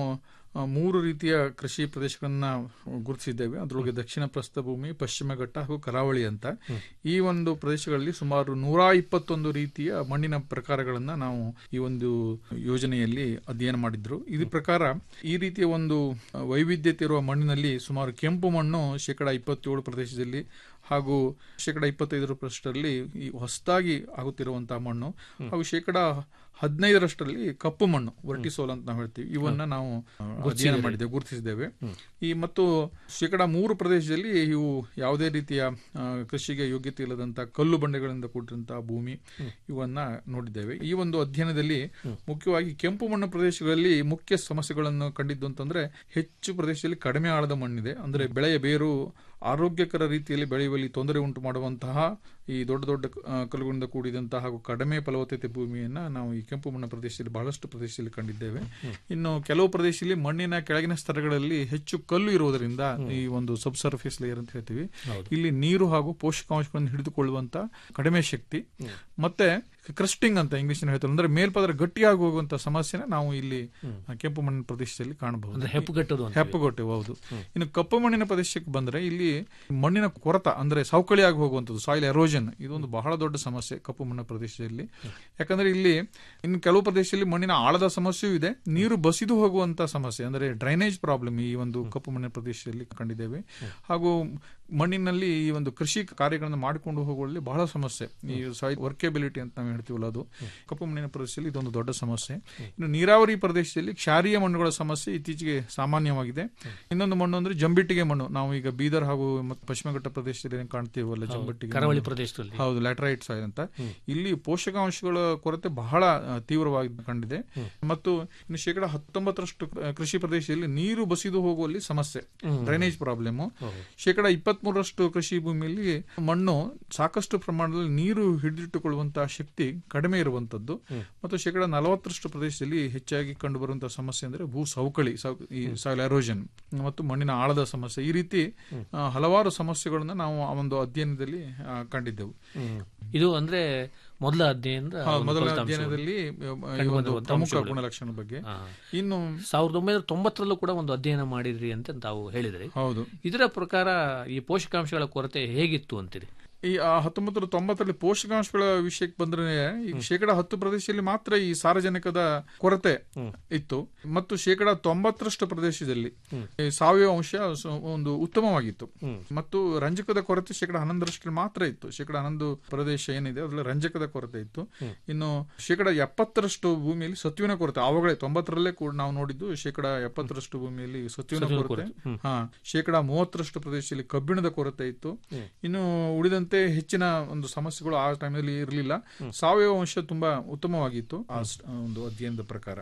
ಆ, ಮೂರು ರೀತಿಯ ಕೃಷಿ ಪ್ರದೇಶಗಳನ್ನ ಗುರುತಿಸಿದ್ದೇವೆ ಅದರೊಳಗೆ ದಕ್ಷಿಣ ಪ್ರಸ್ಥ ಭೂಮಿ ಪಶ್ಚಿಮ ಘಟ್ಟ ಹಾಗೂ ಕರಾವಳಿ ಅಂತ ಈ ಒಂದು ಪ್ರದೇಶಗಳಲ್ಲಿ ಸುಮಾರು ನೂರ ಇಪ್ಪತ್ತೊಂದು ರೀತಿಯ ಮಣ್ಣಿನ ಪ್ರಕಾರಗಳನ್ನ ನಾವು ಈ ಒಂದು ಯೋಜನೆಯಲ್ಲಿ ಅಧ್ಯಯನ ಮಾಡಿದ್ರು ಇದ್ರ ಪ್ರಕಾರ ಈ ರೀತಿಯ ಒಂದು ಆ, ವೈವಿಧ್ಯತೆ ಇರುವ ಮಣ್ಣಿನಲ್ಲಿ ಸುಮಾರು ಕೆಂಪು ಮಣ್ಣು ಶೇಕಡ ಇಪ್ಪತ್ತೇಳು ಪ್ರದೇಶದಲ್ಲಿ ಹಾಗೂ ಶೇಕಡ ಇಪ್ಪತ್ತೈದರ ಪ್ರದೇಶದಲ್ಲಿ ಈ ಹೊಸದಾಗಿ ಆಗುತ್ತಿರುವಂತಹ ಮಣ್ಣು ಹಾಗೂ ಶೇಕಡ ಹದಿನೈದರಷ್ಟರಲ್ಲಿ ಕಪ್ಪು ಮಣ್ಣು ವರ್ಟಿಸೋಲ್ ಅಂತ ನಾವು ಹೇಳ್ತೀವಿ ಇವನ್ನ ನಾವು ಆ, ಅಧ್ಯಯನ ಮಾಡಿದ್ದೇವೆ ಗುರುತಿಸಿದ್ದೇವೆ ಈ ಮತ್ತು ಶೇಕಡ ಮೂರು ಪ್ರದೇಶದಲ್ಲಿ ಇವು ಯಾವುದೇ ರೀತಿಯ ಆ, ಕೃಷಿಗೆ ಯೋಗ್ಯತೆ ಇಲ್ಲದಂತ ಕಲ್ಲು ಬಂಡೆಗಳಿಂದ ಕೂಡಿದಂತಹ ಭೂಮಿ ಇವನ್ನ ನೋಡಿದ್ದೇವೆ ಈ ಒಂದು ಅಧ್ಯಯನದಲ್ಲಿ ಮುಖ್ಯವಾಗಿ ಕೆಂಪು ಮಣ್ಣು ಪ್ರದೇಶಗಳಲ್ಲಿ ಮುಖ್ಯ ಸಮಸ್ಯೆಗಳನ್ನು ಕಂಡಿದ್ದು ಅಂತಂದ್ರೆ ಹೆಚ್ಚು ಪ್ರದೇಶದಲ್ಲಿ ಕಡಿಮೆ ಆಳದ ಮಣ್ಣಿದೆ ಅಂದ್ರೆ ಬೆಳೆಯ ಬೇರು ಆರೋಗ್ಯಕರ ರೀತಿಯಲ್ಲಿ ಬೆಳೆಯುವಲ್ಲಿ ತೊಂದರೆ ಉಂಟು ಮಾಡುವಂತಹ ಈ ದೊಡ್ಡ ದೊಡ್ಡ ಆ, ಕಲ್ಲುಗಳಿಂದ ಕೂಡಿದಂತಹ ಹಾಗೂ ಕಡಿಮೆ ಫಲವತ್ತತೆ ಭೂಮಿಯನ್ನ ನಾವು ಈ ಕೆಂಪು ಮಣ್ಣು ಪ್ರದೇಶದಲ್ಲಿ ಬಹಳಷ್ಟು ಪ್ರದೇಶದಲ್ಲಿ ಕಂಡಿದ್ದೇವೆ ಇನ್ನು ಕೆಲವು ಪ್ರದೇಶದಲ್ಲಿ ಮಣ್ಣಿನ ಕೆಳಗಿನ ಸ್ತರಗಳಲ್ಲಿ ಹೆಚ್ಚು ಕಲ್ಲು ಇರುವುದರಿಂದ ಈ ಒಂದು ಸಬ್ ಸರ್ಫೇಸ್ ಲೇಯರ್ ಅಂತ ಹೇಳ್ತೀವಿ ಇಲ್ಲಿ ನೀರು ಹಾಗೂ ಪೋಷಕಾಂಶಗಳನ್ನು ಹಿಡಿದುಕೊಳ್ಳುವಂತ ಕಡಿಮೆ ಶಕ್ತಿ ಮತ್ತೆ ಕ್ರಸ್ಟಿಂಗ್ ಅಂತ ಇಂಗ್ಲಿಷ್ ಹೇಳ್ತಾರೆ ಅಂದ್ರೆ ಮೇಲ್ಪದರ ಗಟ್ಟಿಯಾಗಿ ಹೋಗುವಂತ ಸಮಸ್ಯೆನ ನಾವು ಇಲ್ಲಿ ಆ, ಕೆಂಪು ಮಣ್ಣಿನ ಪ್ರದೇಶದಲ್ಲಿ ಕಾಣಬಹುದು ಅಂದ್ರೆ ಹೆಪ್ಪುಗಟ್ಟೋದು ಅಂತೀವಿ. ಹೆಪ್ಪುಗಟ್ಟು ಹೌದು ಇನ್ನು ಕಪ್ಪು ಮಣ್ಣಿನ ಪ್ರದೇಶಕ್ಕೆ ಬಂದ್ರೆ ಇಲ್ಲಿ ಮಣ್ಣಿನ ಕೊರತ ಅಂದ್ರೆ ಸವಕಳಿಯಾಗಿ ಹೋಗುವಂಥದ್ದು ಸಾಯಿಲ್ ಎರೋಜನ್ ಇದೊಂದು ಬಹಳ ದೊಡ್ಡ ಸಮಸ್ಯೆ ಕಪ್ಪು ಮಣ್ಣಿನ ಪ್ರದೇಶದಲ್ಲಿ ಯಾಕಂದ್ರೆ ಇಲ್ಲಿ ಇನ್ನು ಕೆಲವು ಪ್ರದೇಶದಲ್ಲಿ ಮಣ್ಣಿನ ಆಳದ ಸಮಸ್ಯೆಯೂ ಇದೆ ನೀರು ಬಸಿದು ಹೋಗುವಂತ ಸಮಸ್ಯೆ ಅಂದ್ರೆ ಡ್ರೈನೇಜ್ ಪ್ರಾಬ್ಲಮ್ ಈ ಒಂದು ಕಪ್ಪು ಮಣ್ಣಿನ ಪ್ರದೇಶದಲ್ಲಿ ಕಂಡಿದ್ದೇವೆ ಹಾಗೂ ಮಣ್ಣಿನಲ್ಲಿ ಈ ಒಂದು ಕೃಷಿ ಕಾರ್ಯಗಳನ್ನು ಮಾಡಿಕೊಂಡು ಹೋಗುವಲ್ಲಿ ಬಹಳ ಸಮಸ್ಯೆ ಈ ಸಾಯಿಲ್ ವರ್ಕೇಬಿಲಿಟಿ ಅಂತ ನಾವು ಹೇಳ್ತೀವಲ್ಲ ಅದು ಕಪ್ಪು ಮಣ್ಣಿನ ಪ್ರದೇಶದಲ್ಲಿ ಇದೊಂದು ದೊಡ್ಡ ಸಮಸ್ಯೆ ಇನ್ನು ನೀರಾವರಿ ಪ್ರದೇಶದಲ್ಲಿ ಕ್ಷಾರೀಯ ಮಣ್ಣುಗಳ ಸಮಸ್ಯೆ ಇತ್ತೀಚೆಗೆ ಸಾಮಾನ್ಯವಾಗಿದೆ ಇನ್ನೊಂದು ಮಣ್ಣು ಅಂದ್ರೆ ಜಂಬಿಟ್ಟಿಗೆ ಮಣ್ಣು ನಾವು ಈಗ ಬೀದರ್ ಹಾಗೂ ಮತ್ತು ಪಶ್ಚಿಮ ಘಟ್ಟ ಪ್ರದೇಶದಲ್ಲಿ ಏನ್ ಕಾಣ್ತೀವಲ್ಲ ಜಂಬಿಟ್ಟಿಗೆ ಕರಾವಳಿ ಮಣ್ಣು. ಪ್ರದೇಶದಲ್ಲಿ. ಹೌದು ಲ್ಯಾಟರೈಟ್ ಸಾಯಿಲ್ ಅಂತ ಇಲ್ಲಿ ಪೋಷಕಾಂಶಗಳ ಕೊರತೆ ಬಹಳ ಆ, ತೀವ್ರವಾಗಿ ಕಂಡಿದೆ ಮತ್ತು ಇನ್ನು ಶೇಕಡ ಹತ್ತೊಂಬತ್ತರಷ್ಟು ಕೃ- ಕೃಷಿ ಪ್ರದೇಶದಲ್ಲಿ ನೀರು ಬಸಿದು ಹೋಗುವಲ್ಲಿ ಸಮಸ್ಯೆ ಡ್ರೈನೇಜ್ ಪ್ರಾಬ್ಲಮ್ ಶೇಕಡ ಇಪ್ಪತ್ಮೂರರಷ್ಟು ಕೃಷಿ ಭೂಮಿಯಲ್ಲಿ ಮಣ್ಣು ಸಾಕಷ್ಟು ಪ್ರಮಾಣದಲ್ಲಿ ನೀರು ಹಿಡಿದಿಟ್ಟುಕೊಳ್ಳುವಂತಹ ಶಕ್ತಿ ಕಡಿಮೆ ಇರುವಂತದ್ದು ಮತ್ತು ಶೇಕಡ ನಲವತ್ತರಷ್ಟು ಪ್ರದೇಶದಲ್ಲಿ ಹೆಚ್ಚಾಗಿ ಕಂಡು ಬರುವಂತಹ ಸಮಸ್ಯೆ ಅಂದ್ರೆ ಭೂ ಸವಕಳಿ ಸವ- ಈ ಸಾಯಿಲ್ ಎರೋಷನ್ ಮತ್ತು ಮಣ್ಣಿನ ಆಳದ ಸಮಸ್ಯೆ ಈ ರೀತಿ ಆ, ಹಲವಾರು ಸಮಸ್ಯೆಗಳನ್ನ ನಾವು ಆ ಒಂದು ಅಧ್ಯಯನದಲ್ಲಿ ಆ, ಕಂಡಿದ್ದೆವು ಇದು ಅಂದ್ರೆ ಮೊದಲ ಅಧ್ಯಯನದ ಹೌದು, ಒಂದು ಮೊದಲ ಫಲಿತಾಂಶಗಳು. ಅಧ್ಯಯನದಲ್ಲಿ ಆ, ಈ ಕಂಡು ಒಂದು ಬಂದಿರುವಂತಹ ಪ್ರಮುಖ ಅಂಶಗಳು. ಗುಣಲಕ್ಷಣ ಬಗ್ಗೆ ಹಾ. ಇನ್ನು ಸಾವಿರದ ಒಂಬೈನೂರ ತೊಂಬತ್ತರಲ್ಲೂ ಕೂಡ ಒಂದು ಅಧ್ಯಯನ ಮಾಡಿದ್ರಿ ಅಂತ ತಾವು ಹೇಳಿದ್ರಿ ಹೌದು ಇದರ ಪ್ರಕಾರ ಈ ಪೋಷಕಾಂಶಗಳ ಕೊರತೆ ಹೇಗಿತ್ತು ಅಂತೀರಿ ಈ ಹತ್ತೊಂಬತ್ತು ನೂರ ತೊಂಬತ್ತರಲ್ಲಿ ಪೋಷಕಾಂಶಗಳ ವಿಷಯಕ್ಕೆ ಬಂದ್ರೆ ಈಗ ಶೇಕಡ ಹತ್ತು ಪ್ರದೇಶದಲ್ಲಿ ಮಾತ್ರ ಈ ಸಾರಜನಕದ ಕೊರತೆ ಇತ್ತು ಮತ್ತು ಶೇಕಡ ತೊಂಬತ್ತರಷ್ಟು ಪ್ರದೇಶದಲ್ಲಿ ಈ ಸಾವಯವ ಅಂಶ ಸ- ಒಂದು ಉತ್ತಮವಾಗಿತ್ತು ಮತ್ತು ರಂಜಕದ ಕೊರತೆ ಶೇಕಡ ಹನ್ನೊಂದರಷ್ಟು ಮಾತ್ರ ಇತ್ತು ಶೇಕಡ ಹನ್ನೊಂದು ಪ್ರದೇಶ ಏನಿದೆ ಅದರಲ್ಲಿ ರಂಜಕದ ಕೊರತೆ ಇತ್ತು ಇನ್ನು ಶೇಕಡ ಎಪ್ಪತ್ತರಷ್ಟು ಭೂಮಿಯಲ್ಲಿ ಸತ್ವಿನ ಕೊರತೆ ಅವುಗಳೇ ತೊಂಬತ್ತರಲ್ಲೇ ಕೂಡ ನಾವು ನೋಡಿದ್ದು ಶೇಕಡ ಎಪ್ಪತ್ತರಷ್ಟು ಭೂಮಿಯಲ್ಲಿ ಸತ್ವಿನ ಸತ್ವಿನ ಕೊರತೆ ಕೊರತೆ. ಹಾ ಶೇಕಡ ಮೂವತ್ತರಷ್ಟು ಪ್ರದೇಶದಲ್ಲಿ ಕಬ್ಬಿಣದ ಕೊರತೆ ಇತ್ತು ಇನ್ನು ಉಳಿದಂತೆ ಹೆಚ್ಚಿನ ಒಂದು ಸಮಸ್ಯೆಗಳು ಆ ಟೈಮಲ್ಲಿ ಇರಲಿಲ್ಲ ಸಾವಯವ ಅಂಶ ತುಂಬಾ ಉತ್ತಮವಾಗಿತ್ತು ಆ ಸ್- ಒಂದು ಅಧ್ಯಯನದ ಪ್ರಕಾರ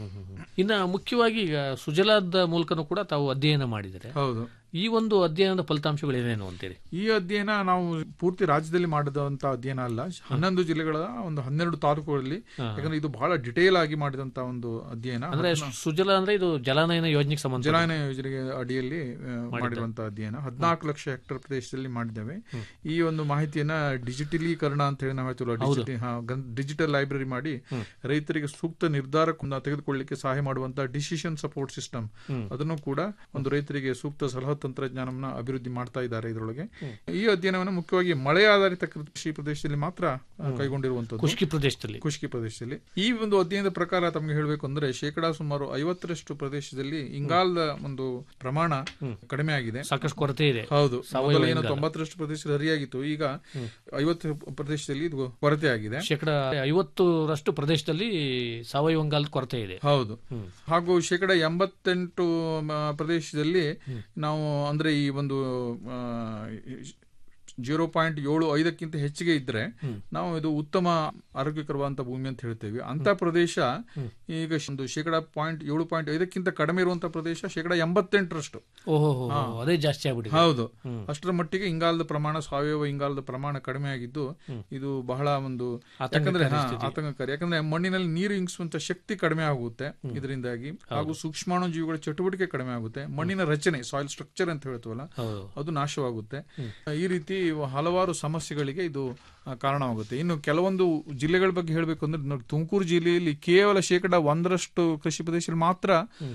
ಇನ್ನ ಮುಖ್ಯವಾಗಿ ಈಗ ಸುಜಲಾದ ಮೂಲಕನೂ ಕೂಡ ತಾವು ಅಧ್ಯಯನ ಮಾಡಿದರೆ ಹೌದು ಈ ಒಂದು ಅಧ್ಯಯನದ ಫಲಿತಾಂಶಗಳು ಏನೇನು ಅಂತೀರಿ ಈ ಅಧ್ಯಯನ ನಾವು ಪೂರ್ತಿ ರಾಜ್ಯದಲ್ಲಿ ಮಾಡಿದಂತ ಅಧ್ಯಯನ ಅಲ್ಲ ಹನ್ನೊಂದು ಜಿಲ್ಲೆಗಳ ಒಂದು ಹನ್ನೆರಡು ತಾಲೂಕುಗಳಲ್ಲಿ ಯಾಕಂದ್ರೆ ಇದು ಬಹಳ ಡಿಟೇಲ್ ಆಗಿ ಮಾಡಿದಂತ ಒಂದು ಅಧ್ಯಯನ ಅಂದ್ರೆ ಸುಜಲ ಅಂದ್ರೆ ಇದು ಜಲಾನಯನ ಯೋಜನೆಗೆ ಸಂಬಂಧ ಜಲಾನಯ ಯೋಜನೆಗೆ ಅಡಿಯಲ್ಲಿ ಆ, ಮಾಡಿರುವಂತಹ ಅಧ್ಯಯನ ಹದಿನಾಲ್ಕು ಲಕ್ಷ ಹೆಕ್ಟೇರ್ ಪ್ರದೇಶದಲ್ಲಿ ಮಾಡಿದ್ದೇವೆ ಈ ಒಂದು ಮಾಹಿತಿಯನ್ನ ಡಿಜಿಟಲೀಕರಣ ಅಂತ ಹೇಳಿ ನಾವು ಹೇಳ್ತೀವಲ್ಲ ಡಿಜಿಟಲ್ ಲೈಬ್ರರಿ ಮಾಡಿ ರೈತರಿಗೆ ಸೂಕ್ತ ನಿರ್ಧಾರವನ್ನು ತೆಗೆದುಕೊಳ್ಳಿಕ್ಕೆ ಸಹಾಯ ಮಾಡುವಂತಹ ಡಿಸಿಷನ್ ಸಪೋರ್ಟ್ ಸಿಸ್ಟಮ್ ಅದನ್ನು ಕೂಡ ಒಂದು ರೈತರಿಗೆ ಸೂಕ್ತ ಸಲಹಾ ತಂತ್ರಜ್ಞಾನವನ್ನ ಅಭಿವೃದ್ಧಿ ಮಾಡ್ತಾ ಇದ್ದಾರೆ ಇದರೊಳಗೆ ಈ ಅಧ್ಯಯನವನ್ನು ಮುಖ್ಯವಾಗಿ ಮಳೆ ಆಧಾರಿತ ಕೃಷಿ ಪ್ರದೇಶದಲ್ಲಿ ಮಾತ್ರ ಆ, ಕೈಗೊಂಡಿರುವಂತದ್ದು ಖುಷ್ಕಿ ಪ್ರದೇಶದಲ್ಲಿ ಖುಷ್ಕಿ ಪ್ರದೇಶದಲ್ಲಿ ಈ ಒಂದು ಅಧ್ಯಯನದ ಪ್ರಕಾರ ತಮಗೆ ಹೇಳಬೇಕು ಅಂದ್ರೆ ಶೇಕಡಾ ಸುಮಾರು ಐವತ್ತರಷ್ಟು ಪ್ರದೇಶದಲ್ಲಿ ಇಂಗಾಲದ ಒಂದು ಪ್ರಮಾಣ ಕಡಿಮೆ ಆಗಿದೆ ಸಾಕಷ್ಟು ಕೊರತೆ ಇದೆ ಹೌದು ಸಾವಯವ ಮೊದಲು ಏನು ಇಂಗಾಲ. ತೊಂಬತ್ತರಷ್ಟು ಪ್ರದೇಶದಲ್ಲಿ ಸರಿಯಾಗಿತ್ತು ಈಗ ಐವತ್ತು ಪ್ರದೇಶದಲ್ಲಿ ಇದು ಕೊರತೆ ಆಗಿದೆ ಶೇಕಡ ಐವತ್ತರಷ್ಟು ಪ್ರದೇಶದಲ್ಲಿ ಸಾವಯವ ಇಂಗಾಲದ ಕೊರತೆ ಇದೆ ಹೌದು ಹಾಗೂ ಶೇಕಡ ಎಂಬತ್ತೆಂಟು ಮ, ಪ್ರದೇಶದಲ್ಲಿ ನಾವು ಅಂದ್ರೆ ಈ ಒಂದು ಜೀರೋ ಪಾಯಿಂಟ್ ಏಳು ಐದಕ್ಕಿಂತ ಹೆಚ್ಚಿಗೆ ಇದ್ರೆ ನಾವು ಇದು ಉತ್ತಮ ಆರೋಗ್ಯಕರವಾದಂತ ಭೂಮಿ ಅಂತ ಹೇಳ್ತೇವೆ ಅಂತ ಪ್ರದೇಶ ಈಗ ಒಂದು ಶೇಕಡ ಪಾಯಿಂಟ್ ಏಳು ಪಾಯಿಂಟ್ ಐದಕ್ಕಿಂತ ಕಡಿಮೆ ಇರುವಂತಹ ಪ್ರದೇಶ ಶೇಕಡ ಎಂಬತ್ತೆಂಟರಷ್ಟು ಓಹೋ ಹಾ. ಅದೇ ಜಾಸ್ತಿ ಆಗ್ಬಿಟ್ಟಿದೆ ಹೌದು ಅಷ್ಟರ ಮಟ್ಟಿಗೆ ಇಂಗಾಲದ ಪ್ರಮಾಣ ಸಾವಯವ ಇಂಗಾಲದ ಪ್ರಮಾಣ ಕಡಿಮೆ ಆಗಿದ್ದು ಇದು ಬಹಳ ಒಂದು ಯಾಕಂದ್ರೆ ಹಾ, ಆತಂಕಕಾರಿ ಯಾಕಂದ್ರೆ ಮಣ್ಣಿನಲ್ಲಿ ನೀರು ಇಂಗಿಸುವಂತ ಶಕ್ತಿ ಕಡಿಮೆ ಆಗುತ್ತೆ ಇದರಿಂದಾಗಿ ಹಾಗೂ ಸೂಕ್ಷ್ಮಾಣು ಜೀವಿಗಳ ಚಟುವಟಿಕೆ ಕಡಿಮೆ ಆಗುತ್ತೆ ಮಣ್ಣಿನ ರಚನೆ ಸಾಯಿಲ್ ಸ್ಟ್ರಕ್ಚರ್ ಅಂತ ಹೇಳ್ತೀವಲ್ಲ ಹೌದು. ಅದು ನಾಶವಾಗುತ್ತೆ ಈ ರೀತಿ ಹಲವಾರು ಸಮಸ್ಯೆಗಳಿಗೆ ಇದು ಆ, ಕಾರಣವಾಗುತ್ತೆ ಇನ್ನು ಕೆಲವೊಂದು ಜಿಲ್ಲೆಗಳ ಬಗ್ಗೆ ಹೇಳಬೇಕು ಅಂದ್ರೆ ನೋಡಿ ತುಮಕೂರು ಜಿಲ್ಲೆಯಲ್ಲಿ ಕೇವಲ ಶೇಕಡ ಒಂದರಷ್ಟು ಕೃಷಿ ಪ್ರದೇಶದಲ್ಲಿ ಮಾತ್ರ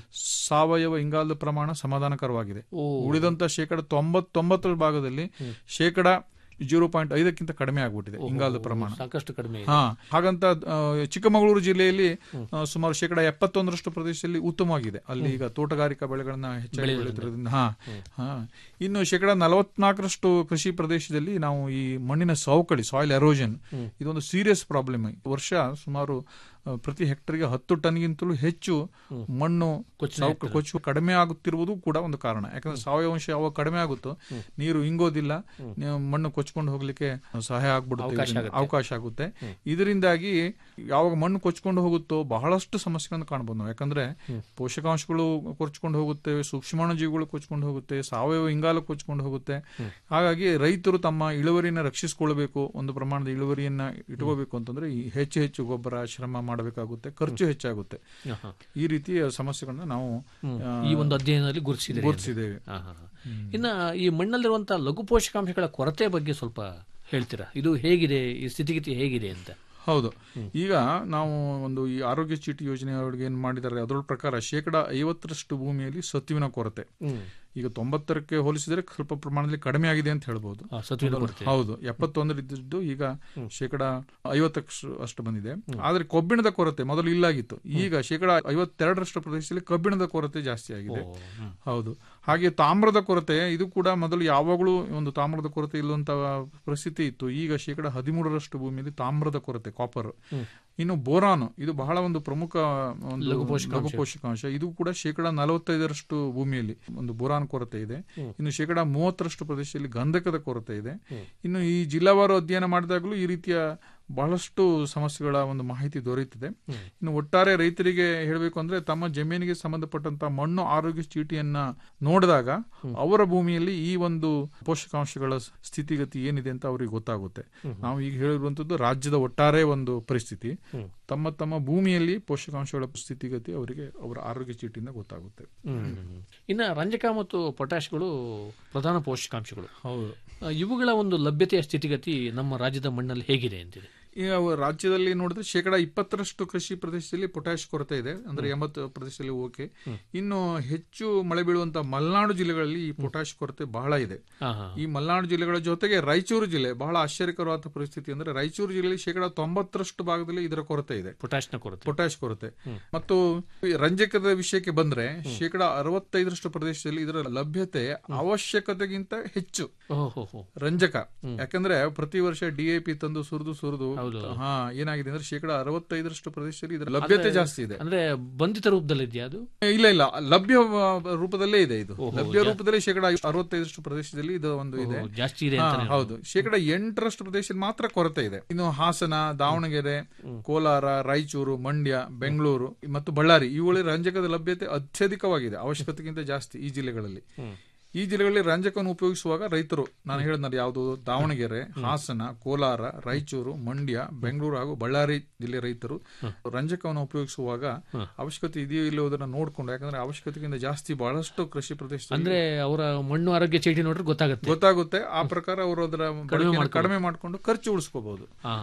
ಸಾವಯವ ಇಂಗಾಲದ ಪ್ರಮಾಣ ಸಮಾಧಾನಕರವಾಗಿದೆ ಉಳಿದಂತ ಶೇಕಡ ತೊಂಬತ್ತೊಂಬತ್ತರ ಭಾಗದಲ್ಲಿ ಶೇಕಡ ಜೀರೋ ಪಾಯಿಂಟ್ ಐದಕ್ಕಿಂತ ಕಡಿಮೆ ಆಗ್ಬಿಟ್ಟಿದೆ ಇಂಗಾಲದ ಪ್ರಮಾಣ ಸಾಕಷ್ಟು ಕಡಿಮೆ ಇದೆ. ಹಾ ಹಾಗಂತ ಆ, ಚಿಕ್ಕಮಗಳೂರು ಜಿಲ್ಲೆಯಲ್ಲಿ ಆ, ಸುಮಾರು ಶೇಕಡ ಎಪ್ಪತ್ತೊಂದರಷ್ಟು ಪ್ರದೇಶದಲ್ಲಿ ಉತ್ತಮವಾಗಿದೆ ಅಲ್ಲಿ ಈಗ ತೋಟಗಾರಿಕಾ ಬೆಳೆಗಳನ್ನ ಹೆಚ್ಚಾಗಿ ಬೆಳೆದಿರೋದ್ರಿಂದ ಹಾ ಹಾ ಇನ್ನು ಶೇಕಡ ನಲವತ್ನಾಲ್ಕರಷ್ಟು ಕೃಷಿ ಪ್ರದೇಶದಲ್ಲಿ ನಾವು ಈ ಮಣ್ಣಿನ ಸವಕಳಿ ಸಾಯಿಲ್ ಎರೋಷನ್ ಇದೊಂದು ಸೀರಿಯಸ್ ಪ್ರಾಬ್ಲಮ್ ವರ್ಷ ಸುಮಾರು ಆ, ಪ್ರತಿ ಹೆಕ್ಟರ್ಗೆ ಹತ್ತು ಟನ್ಗಿಂತಲೂ ಹೆಚ್ಚು ಮಣ್ಣು ಸವಕ- ಕೊಚ್ಚು ಕಡಿಮೆ ಆಗುತ್ತಿರುವುದು ಕೂಡ ಒಂದು ಕಾರಣ ಯಾಕಂದ್ರೆ ಸಾವಯವ ಅಂಶ ಯಾವಾಗ ಕಡಿಮೆ ಆಗುತ್ತೋ ನೀರು ಇಂಗೋದಿಲ್ಲ ನೀವು ಮಣ್ಣು ಕೊಚ್ಕೊಂಡು ಹೋಗ್ಲಿಕ್ಕೆ ಸಹಾಯ ಆಗ್ಬಿಡುತ್ತೆ ಅವಕಾಶ ಇದರಿಂದ. ಆಗುತ್ತೆ. ಅವಕಾಶ ಆಗುತ್ತೆ ಇದರಿಂದಾಗಿ ಯಾವಾಗ ಮಣ್ಣು ಕೊಚ್ಕೊಂಡು ಹೋಗುತ್ತೋ ಬಹಳಷ್ಟು ಸಮಸ್ಯೆಗಳನ್ನು ಕಾಣಬಹುದು ನಾವು ಯಾಕಂದ್ರೆ ಪೋಷಕಾಂಶಗಳು ಕೊಚ್ಕೊಂಡು ಹೋಗುತ್ತೆ ಸೂಕ್ಷ್ಮಾಣುಜೀವಿಗಳು ಕೊಚ್ಕೊಂಡು ಹೋಗುತ್ತೆ ಸಾವಯವ ಇಂಗಾಲ ಕೊಚ್ಕೊಂಡು ಹೋಗುತ್ತೆ ಹಾಗಾಗಿ ರೈತರು ತಮ್ಮ ಇಳುವರಿನ ರಕ್ಷಿಸಿಕೊಳ್ಳಬೇಕು ಒಂದು ಪ್ರಮಾಣದ ಇಳುವರಿಯನ್ನ ಇಟ್ಕೋಬೇಕು ಅಂತಂದ್ರೆ ಈ ಹೆಚ್ಚು ಹೆಚ್ಚು ಗೊಬ್ಬರ ಶ್ರಮ ಮಾಡಬೇಕಾಗುತ್ತೆ ಖರ್ಚು ಹೆಚ್ಚಾಗುತ್ತೆ ಆಹಾ. ಈ ರೀತಿಯ ಸಮಸ್ಯೆಗಳನ್ನ ನಾವು ಹ್ಮ್. ಆ, ಈ ಒಂದು ಅಧ್ಯಯನದಲ್ಲಿ ಗುರುತಿಸಿದೆ ಗುರುತಿಸಿದ್ದೇವೆ ಇನ್ನ ಈ ಮಣ್ಣಲ್ಲಿರುವಂತಹ ಲಘು ಪೋಷಕಾಂಶಗಳ ಕೊರತೆ ಬಗ್ಗೆ ಸ್ವಲ್ಪ ಹೇಳ್ತೀರಾ ಇದು ಹೇಗಿದೆ ಈ ಸ್ಥಿತಿಗತಿ ಹೇಗಿದೆ ಅಂತ ಹೌದು ಈಗ ನಾವು ಒಂದು ಈ ಆರೋಗ್ಯ ಚೀಟಿ ಯೋಜನೆ ಅವ್ರಿಗೆ ಏನ್ ಮಾಡಿದ್ದಾರೆ ಅದರ ಪ್ರಕಾರ ಶೇಕಡ ಐವತ್ತರಷ್ಟು ಭೂಮಿಯಲ್ಲಿ ಸತ್ವಿನ ಕೊರತೆ ಹ್ಮ್. ಈಗ ತೊಂಬತ್ತರಕ್ಕೆ ಹೋಲಿಸಿದರೆ ಸ್ವಲ್ಪ ಪ್ರಮಾಣದಲ್ಲಿ ಕಡಿಮೆ ಆಗಿದೆ ಅಂತ ಹೇಳ್ಬೋದು ಆ, ಸತ್ವಿನ ಮೊದಲು- ಕೊರತೆ. ಹೌದು ಎಪ್ಪತ್ತೊಂದರ ಇದ್ದದ್ದು ಈಗ ಶೇಕಡ ಐವತ್ತಕ್ಕೆ ಅಷ್ಟು ಬಂದಿದೆ ಆದ್ರೆ ಕಬ್ಬಿಣದ ಕೊರತೆ ಮೊದಲು ಇಲ್ಲಾಗಿತ್ತು ಈಗ ಶೇಕಡ ಐವತ್ತೆರಡರಷ್ಟು ಪ್ರದೇಶದಲ್ಲಿ ಕಬ್ಬಿಣದ ಕೊರತೆ ಜಾಸ್ತಿ ಆಗಿದೆ ಹೌದು ಹಾಗೆ ತಾಮ್ರದ ಕೊರತೆ ಇದು ಕೂಡ ಮೊದಲು ಯಾವಾಗಲೂ ಒಂದು ತಾಮ್ರದ ಕೊರತೆ ಇಲ್ಲುವಂತ ಪರಿಸ್ಥಿತಿ ಇತ್ತು ಈಗ ಶೇಕಡ ಹದಿಮೂರರಷ್ಟು ಭೂಮಿಯಲ್ಲಿ ತಾಮ್ರದ ಕೊರತೆ ಕಾಪರ್ ಇನ್ನು ಬೋರಾನು ಇದು ಬಹಳ ಒಂದು ಪ್ರಮುಖ ಒಂದು ಲಘು ಪೋಷಕಾಂಶ. ಲಘು ಪೋಷಕಾಂಶ ಇದು ಕೂಡ ಶೇಕಡ ನಲವತ್ತೈದರಷ್ಟು ಭೂಮಿಯಲ್ಲಿ ಒಂದು ಬೋರಾನ್ ಕೊರತೆ ಇದೆ ಇನ್ನು ಶೇಕಡ ಮೂವತ್ತರಷ್ಟು ಪ್ರದೇಶದಲ್ಲಿ ಗಂಧಕದ ಕೊರತೆ ಇದೆ ಇನ್ನು ಈ ಜಿಲ್ಲಾವಾರು ಅಧ್ಯಯನ ಮಾಡಿದಾಗಲೂ ಈ ರೀತಿಯ ಬಹಳಷ್ಟು ಸಮಸ್ಯೆಗಳ ಒಂದು ಮಾಹಿತಿ ದೊರೆಯುತ್ತದೆ ಇನ್ನು ಒಟ್ಟಾರೆ ರೈತರಿಗೆ ಹೇಳಬೇಕು ಅಂದ್ರೆ ತಮ್ಮ ಜಮೀನಿಗೆ ಸಂಬಂಧಪಟ್ಟಂತ ಮಣ್ಣು ಆರೋಗ್ಯ ಚೀಟಿಯನ್ನ ನೋಡಿದಾಗ ಅವರ ಭೂಮಿಯಲ್ಲಿ ಈ ಒಂದು ಪೋಷಕಾಂಶಗಳ ಸ್ಥಿತಿಗತಿ ಏನಿದೆ ಅಂತ ಅವ್ರಿಗೆ ಗೊತ್ತಾಗುತ್ತೆ ನಾವು ಈಗ ಹೇಳಿರುವಂತದ್ದು ರಾಜ್ಯದ ಒಟ್ಟಾರೆ ಒಂದು ಪರಿಸ್ಥಿತಿ ತಮ್ಮ ತಮ್ಮ ಭೂಮಿಯಲ್ಲಿ ಪೋಷಕಾಂಶಗಳ ಸ್ಥಿತಿಗತಿ ಅವರಿಗೆ ಅವರ ಆರೋಗ್ಯ ಚೀಟಿಯಿಂದ ಗೊತ್ತಾಗುತ್ತೆ ಹ್ಮ್. ಇನ್ನ ರಂಜಕ ಮತ್ತು ಪೊಟ್ಯಾಶ್ಗಳು ಪ್ರಧಾನ ಪೋಷಕಾಂಶಗಳು ಹೌದು ಆ, ಇವುಗಳ ಒಂದು ಲಭ್ಯತೆಯ ಸ್ಥಿತಿಗತಿ ನಮ್ಮ ರಾಜ್ಯದ ಮಣ್ಣಲ್ಲಿ ಹೇಗಿದೆ ಅಂತಿದೆ ಈಗ ಅವು ರಾಜ್ಯದಲ್ಲಿ ನೋಡಿದ್ರೆ ಶೇಕಡ ಇಪ್ಪತ್ತರಷ್ಟು ಕೃಷಿ ಪ್ರದೇಶದಲ್ಲಿ ಪೊಟ್ಯಾಶ್ ಕೊರತೆ ಇದೆ ಅಂದ್ರೆ ಎಂಬತ್ತು ಪ್ರದೇಶದಲ್ಲಿ ಓಕೆ ಇನ್ನು ಹೆಚ್ಚು ಮಳೆ ಬೀಳುವಂತ ಮಲೆನಾಡು ಜಿಲ್ಲೆಗಳಲ್ಲಿ ಈ ಪೊಟ್ಯಾಶ್ ಕೊರತೆ ಬಹಳ ಇದೆ ಆಹಾ. ಈ ಮಲೆನಾಡು ಜಿಲ್ಲೆಗಳ ಜೊತೆಗೆ ರಾಯಚೂರು ಜಿಲ್ಲೆ ಬಹಳ ಆಶ್ಚರ್ಯಕರವಾದ ಪರಿಸ್ಥಿತಿ ಅಂದ್ರೆ ರಾಯಚೂರು ಜಿಲ್ಲೆಯಲ್ಲಿ ಶೇಕಡ ತೊಂಬತ್ತರಷ್ಟು ಭಾಗದಲ್ಲಿ ಇದರ ಕೊರತೆ ಇದೆ ಪೊಟ್ಯಾಶ್ನ ಕೊರತೆ ಪೊಟ್ಯಾಶ್ ಕೊರತೆ ಮತ್ತು ಈ ರಂಜಕದ ವಿಷಯಕ್ಕೆ ಬಂದ್ರೆ ಶೇಕಡ ಅರವತ್ತೈದರಷ್ಟು ಪ್ರದೇಶದಲ್ಲಿ ಇದರ ಲಭ್ಯತೆ ಅವಶ್ಯಕತೆಗಿಂತ ಹೆಚ್ಚು ಓಹೋ ರಂಜಕ ಯಾಕಂದ್ರೆ ಪ್ರತಿ ವರ್ಷ ಡಿಎಪಿ ತಂದು ಸುರಿದು ಸುರಿದು ಹಾ ಏನಾಗಿದೆ ಅಂದ್ರೆ ಶೇಕಡ ಅರವತ್ತೈದರಷ್ಟು ಪ್ರದೇಶದಲ್ಲಿ ಇದರ ಲಭ್ಯತೆ ಅಂದ್ರೆ- ಜಾಸ್ತಿ ಇದೆ ಅಂದ್ರೆ ಬಂಧಿತ ರೂಪದಲ್ಲಿ ಇದೆಯಾ ಅದು ಇಲ್ಲ ಇಲ್ಲ ಲಭ್ಯ ಆ, ರೂಪದಲ್ಲೇ ಇದೆ ಇದು ಓಹೋ, ಲಭ್ಯ ಜಾ- ರೂಪದಲ್ಲಿ ಶೇಕಡ ಅರವತ್ತೈದರಷ್ಟು ಪ್ರದೇಶದಲ್ಲಿ ಇದು ಒಂದು ಇದೆ ಓಹೋ, ಜಾಸ್ತಿ ಇದೆ ಹಾ, ಅಂತಾನೆ ಹೌದು ಶೇಕಡ ಎಂಟರಷ್ಟು ಪ್ರದೇಶದಲ್ಲಿ ಮಾತ್ರ ಕೊರತೆ ಇದೆ ಇನ್ನು ಹಾಸನ ದಾವಣಗೆರೆ ಕೋಲಾರ ರಾಯಚೂರು ಮಂಡ್ಯ ಬೆಂಗಳೂರು ಮತ್ತು ಬಳ್ಳಾರಿ ಇವುಗಳಲ್ಲಿ ರಂಜಕದ ಲಭ್ಯತೆ ಅತ್ಯಧಿಕವಾಗಿದೆ ಅವಶ್ಯಕತೆಗಿಂತ ಜಾಸ್ತಿ ಈ ಜಿಲ್ಲೆಗಳಲ್ಲಿ ಈ ಜಿಲ್ಲೆಗಳಲ್ಲಿ ರಂಜಕವನ್ನು ಉಪಯೋಗಿಸುವಾಗ ರೈತರು ನಾನು ಹೇಳಿದ್ನಲ್ಲ ಯಾವುದು ದಾವಣಗೆರೆ ಹಾಸನ ಕೋಲಾರ ರಾಯಚೂರು ಮಂಡ್ಯ ಬೆಂಗಳೂರು ಹಾಗೂ ಬಳ್ಳಾರಿ ಜಿಲ್ಲೆ ರೈತರು ರಂಜಕವನ್ನು ಉಪಯೋಗಿಸುವಾಗ ಅವಶ್ಯಕತೆ ಇದೆಯೋ ಇಲ್ಲೋ ಅದನ್ನ ನೋಡ್ಕೊಂಡು ಯಾಕಂದ್ರೆ ಅವಶ್ಯಕತೆಗಿಂತ ಜಾಸ್ತಿ ಬಹಳಷ್ಟು ಕೃಷಿ ಪ್ರದೇಶದಲ್ಲಿ ಅಂದ್ರೆ ಅವರ ಮಣ್ಣು ಆರೋಗ್ಯ ಚೀಟಿ ನೋಡ್ರೆ ಗೊತ್ತಾಗುತ್ತೆ ಗೊತ್ತಾಗುತ್ತೆ ಆ ಪ್ರಕಾರ ಅವರು ಅದರ ಬಳಕೆಯನ್ನು ಮಾಡ್ಕೊಳ್ಳಿ. ಕಡಿಮೆ ಮಾಡಿಕೊಂಡು ಖರ್ಚು ಉಳಿಸ್ಕೋಬಹುದು ಆ,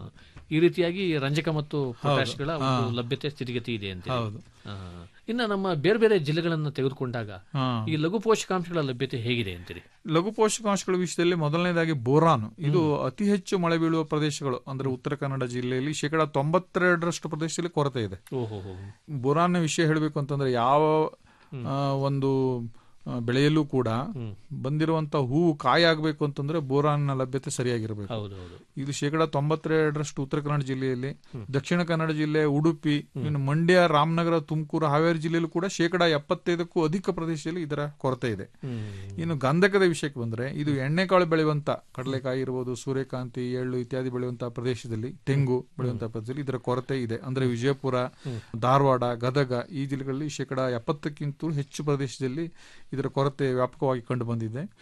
ಈ ರೀತಿಯಾಗಿ ರಂಜಕ ಮತ್ತು ಪೊಟ್ಯಾಶ್ಗಳ ಒಂದು ಹಾ. ಲಭ್ಯತೆ ಸ್ಥಿತಿಗತಿ ಇದೆ ಅಂತ ಹೌದು. ಇನ್ನು ನಮ್ಮ ಬೇರೆ ಬೇರೆ ಜಿಲ್ಲೆಗಳನ್ನ ತೆಗೆದುಕೊಂಡಾಗ ಹಾ. ಈ ಲಘು ಪೋಷಕಾಂಶಗಳ ಲಭ್ಯತೆ ಹೇಗಿದೆ ಅಂತೀರಿ ಲಘು ಪೋಷಕಾಂಶಗಳ ವಿಷಯದಲ್ಲಿ ಮೊದಲನೇದಾಗಿ ಬೋರಾನ್ ಇದು ಅತಿ ಹೆಚ್ಚು ಮಳೆ ಬೀಳುವ ಪ್ರದೇಶಗಳು ಅಂದ್ರೆ ಉತ್ತರ ಕನ್ನಡ ಜಿಲ್ಲೆಯಲ್ಲಿ ಶೇಕಡ ತೊಂಬತ್ತೆರಡರಷ್ಟು ಪ್ರದೇಶದಲ್ಲಿ ಕೊರತೆ ಇದೆ ಓಹೋ ಬೋರಾನ್ ವಿಷಯ ಹೇಳಬೇಕು ಅಂತಂದ್ರೆ ಯಾವ ಆ, ಒಂದು ಆ, ಬೆಳೆಯಲ್ಲೂ ಕೂಡ ಬಂದಿರುವಂತ ಹೂವು ಕಾಯಿ ಆಗ್ಬೇಕು ಅಂತಂದ್ರೆ ಬೋರಾನ್ ಲಭ್ಯತೆ ಸರಿಯಾಗಿರಬೇಕು ಹೌದೌದು ಇದು ಶೇಕಡ ತೊಂಬತ್ತೆರಡರಷ್ಟು ಉತ್ತರ ಕನ್ನಡ ಜಿಲ್ಲೆಯಲ್ಲಿ ದಕ್ಷಿಣ ಕನ್ನಡ ಜಿಲ್ಲೆ ಉಡುಪಿ ಇನ್ನು ಮಂಡ್ಯ ರಾಮನಗರ ತುಮಕೂರು ಹಾವೇರಿ ಜಿಲ್ಲೆಯಲ್ಲೂ ಕೂಡ ಶೇಕಡ ಎಪ್ಪತ್ತೈದಕ್ಕೂ ಅಧಿಕ ಪ್ರದೇಶದಲ್ಲಿ ಇದರ ಕೊರತೆ ಇದೆ ಇನ್ನು ಗಂಧಕದ ವಿಷಯಕ್ಕೆ ಬಂದ್ರೆ ಇದು ಎಣ್ಣೆಕಾಳು ಬೆಳೆಯುವಂತ ಕಡಲೆಕಾಯಿ ಇರ್ಬೋದು ಸೂರ್ಯಕಾಂತಿ ಎಳ್ಳು ಇತ್ಯಾದಿ ಬೆಳೆಯುವಂತಹ ಪ್ರದೇಶದಲ್ಲಿ ತೆಂಗು ಬೆಳೆಯುವಂತಹ ಪ್ರದೇಶದಲ್ಲಿ ಇದರ ಕೊರತೆ ಇದೆ ಅಂದ್ರೆ ವಿಜಯಪುರ ಧಾರವಾಡ ಗದಗ ಈ ಜಿಲ್ಲೆಗಳಲ್ಲಿ ಶೇಕಡ ಎಪ್ಪತ್ತಕ್ಕಿಂತ ಹೆಚ್ಚು ಪ್ರದೇಶದಲ್ಲಿ ಇದರ ಕೊರತೆ ವ್ಯಾಪಕವಾಗಿ ಕಂಡು ಬಂದಿದೆ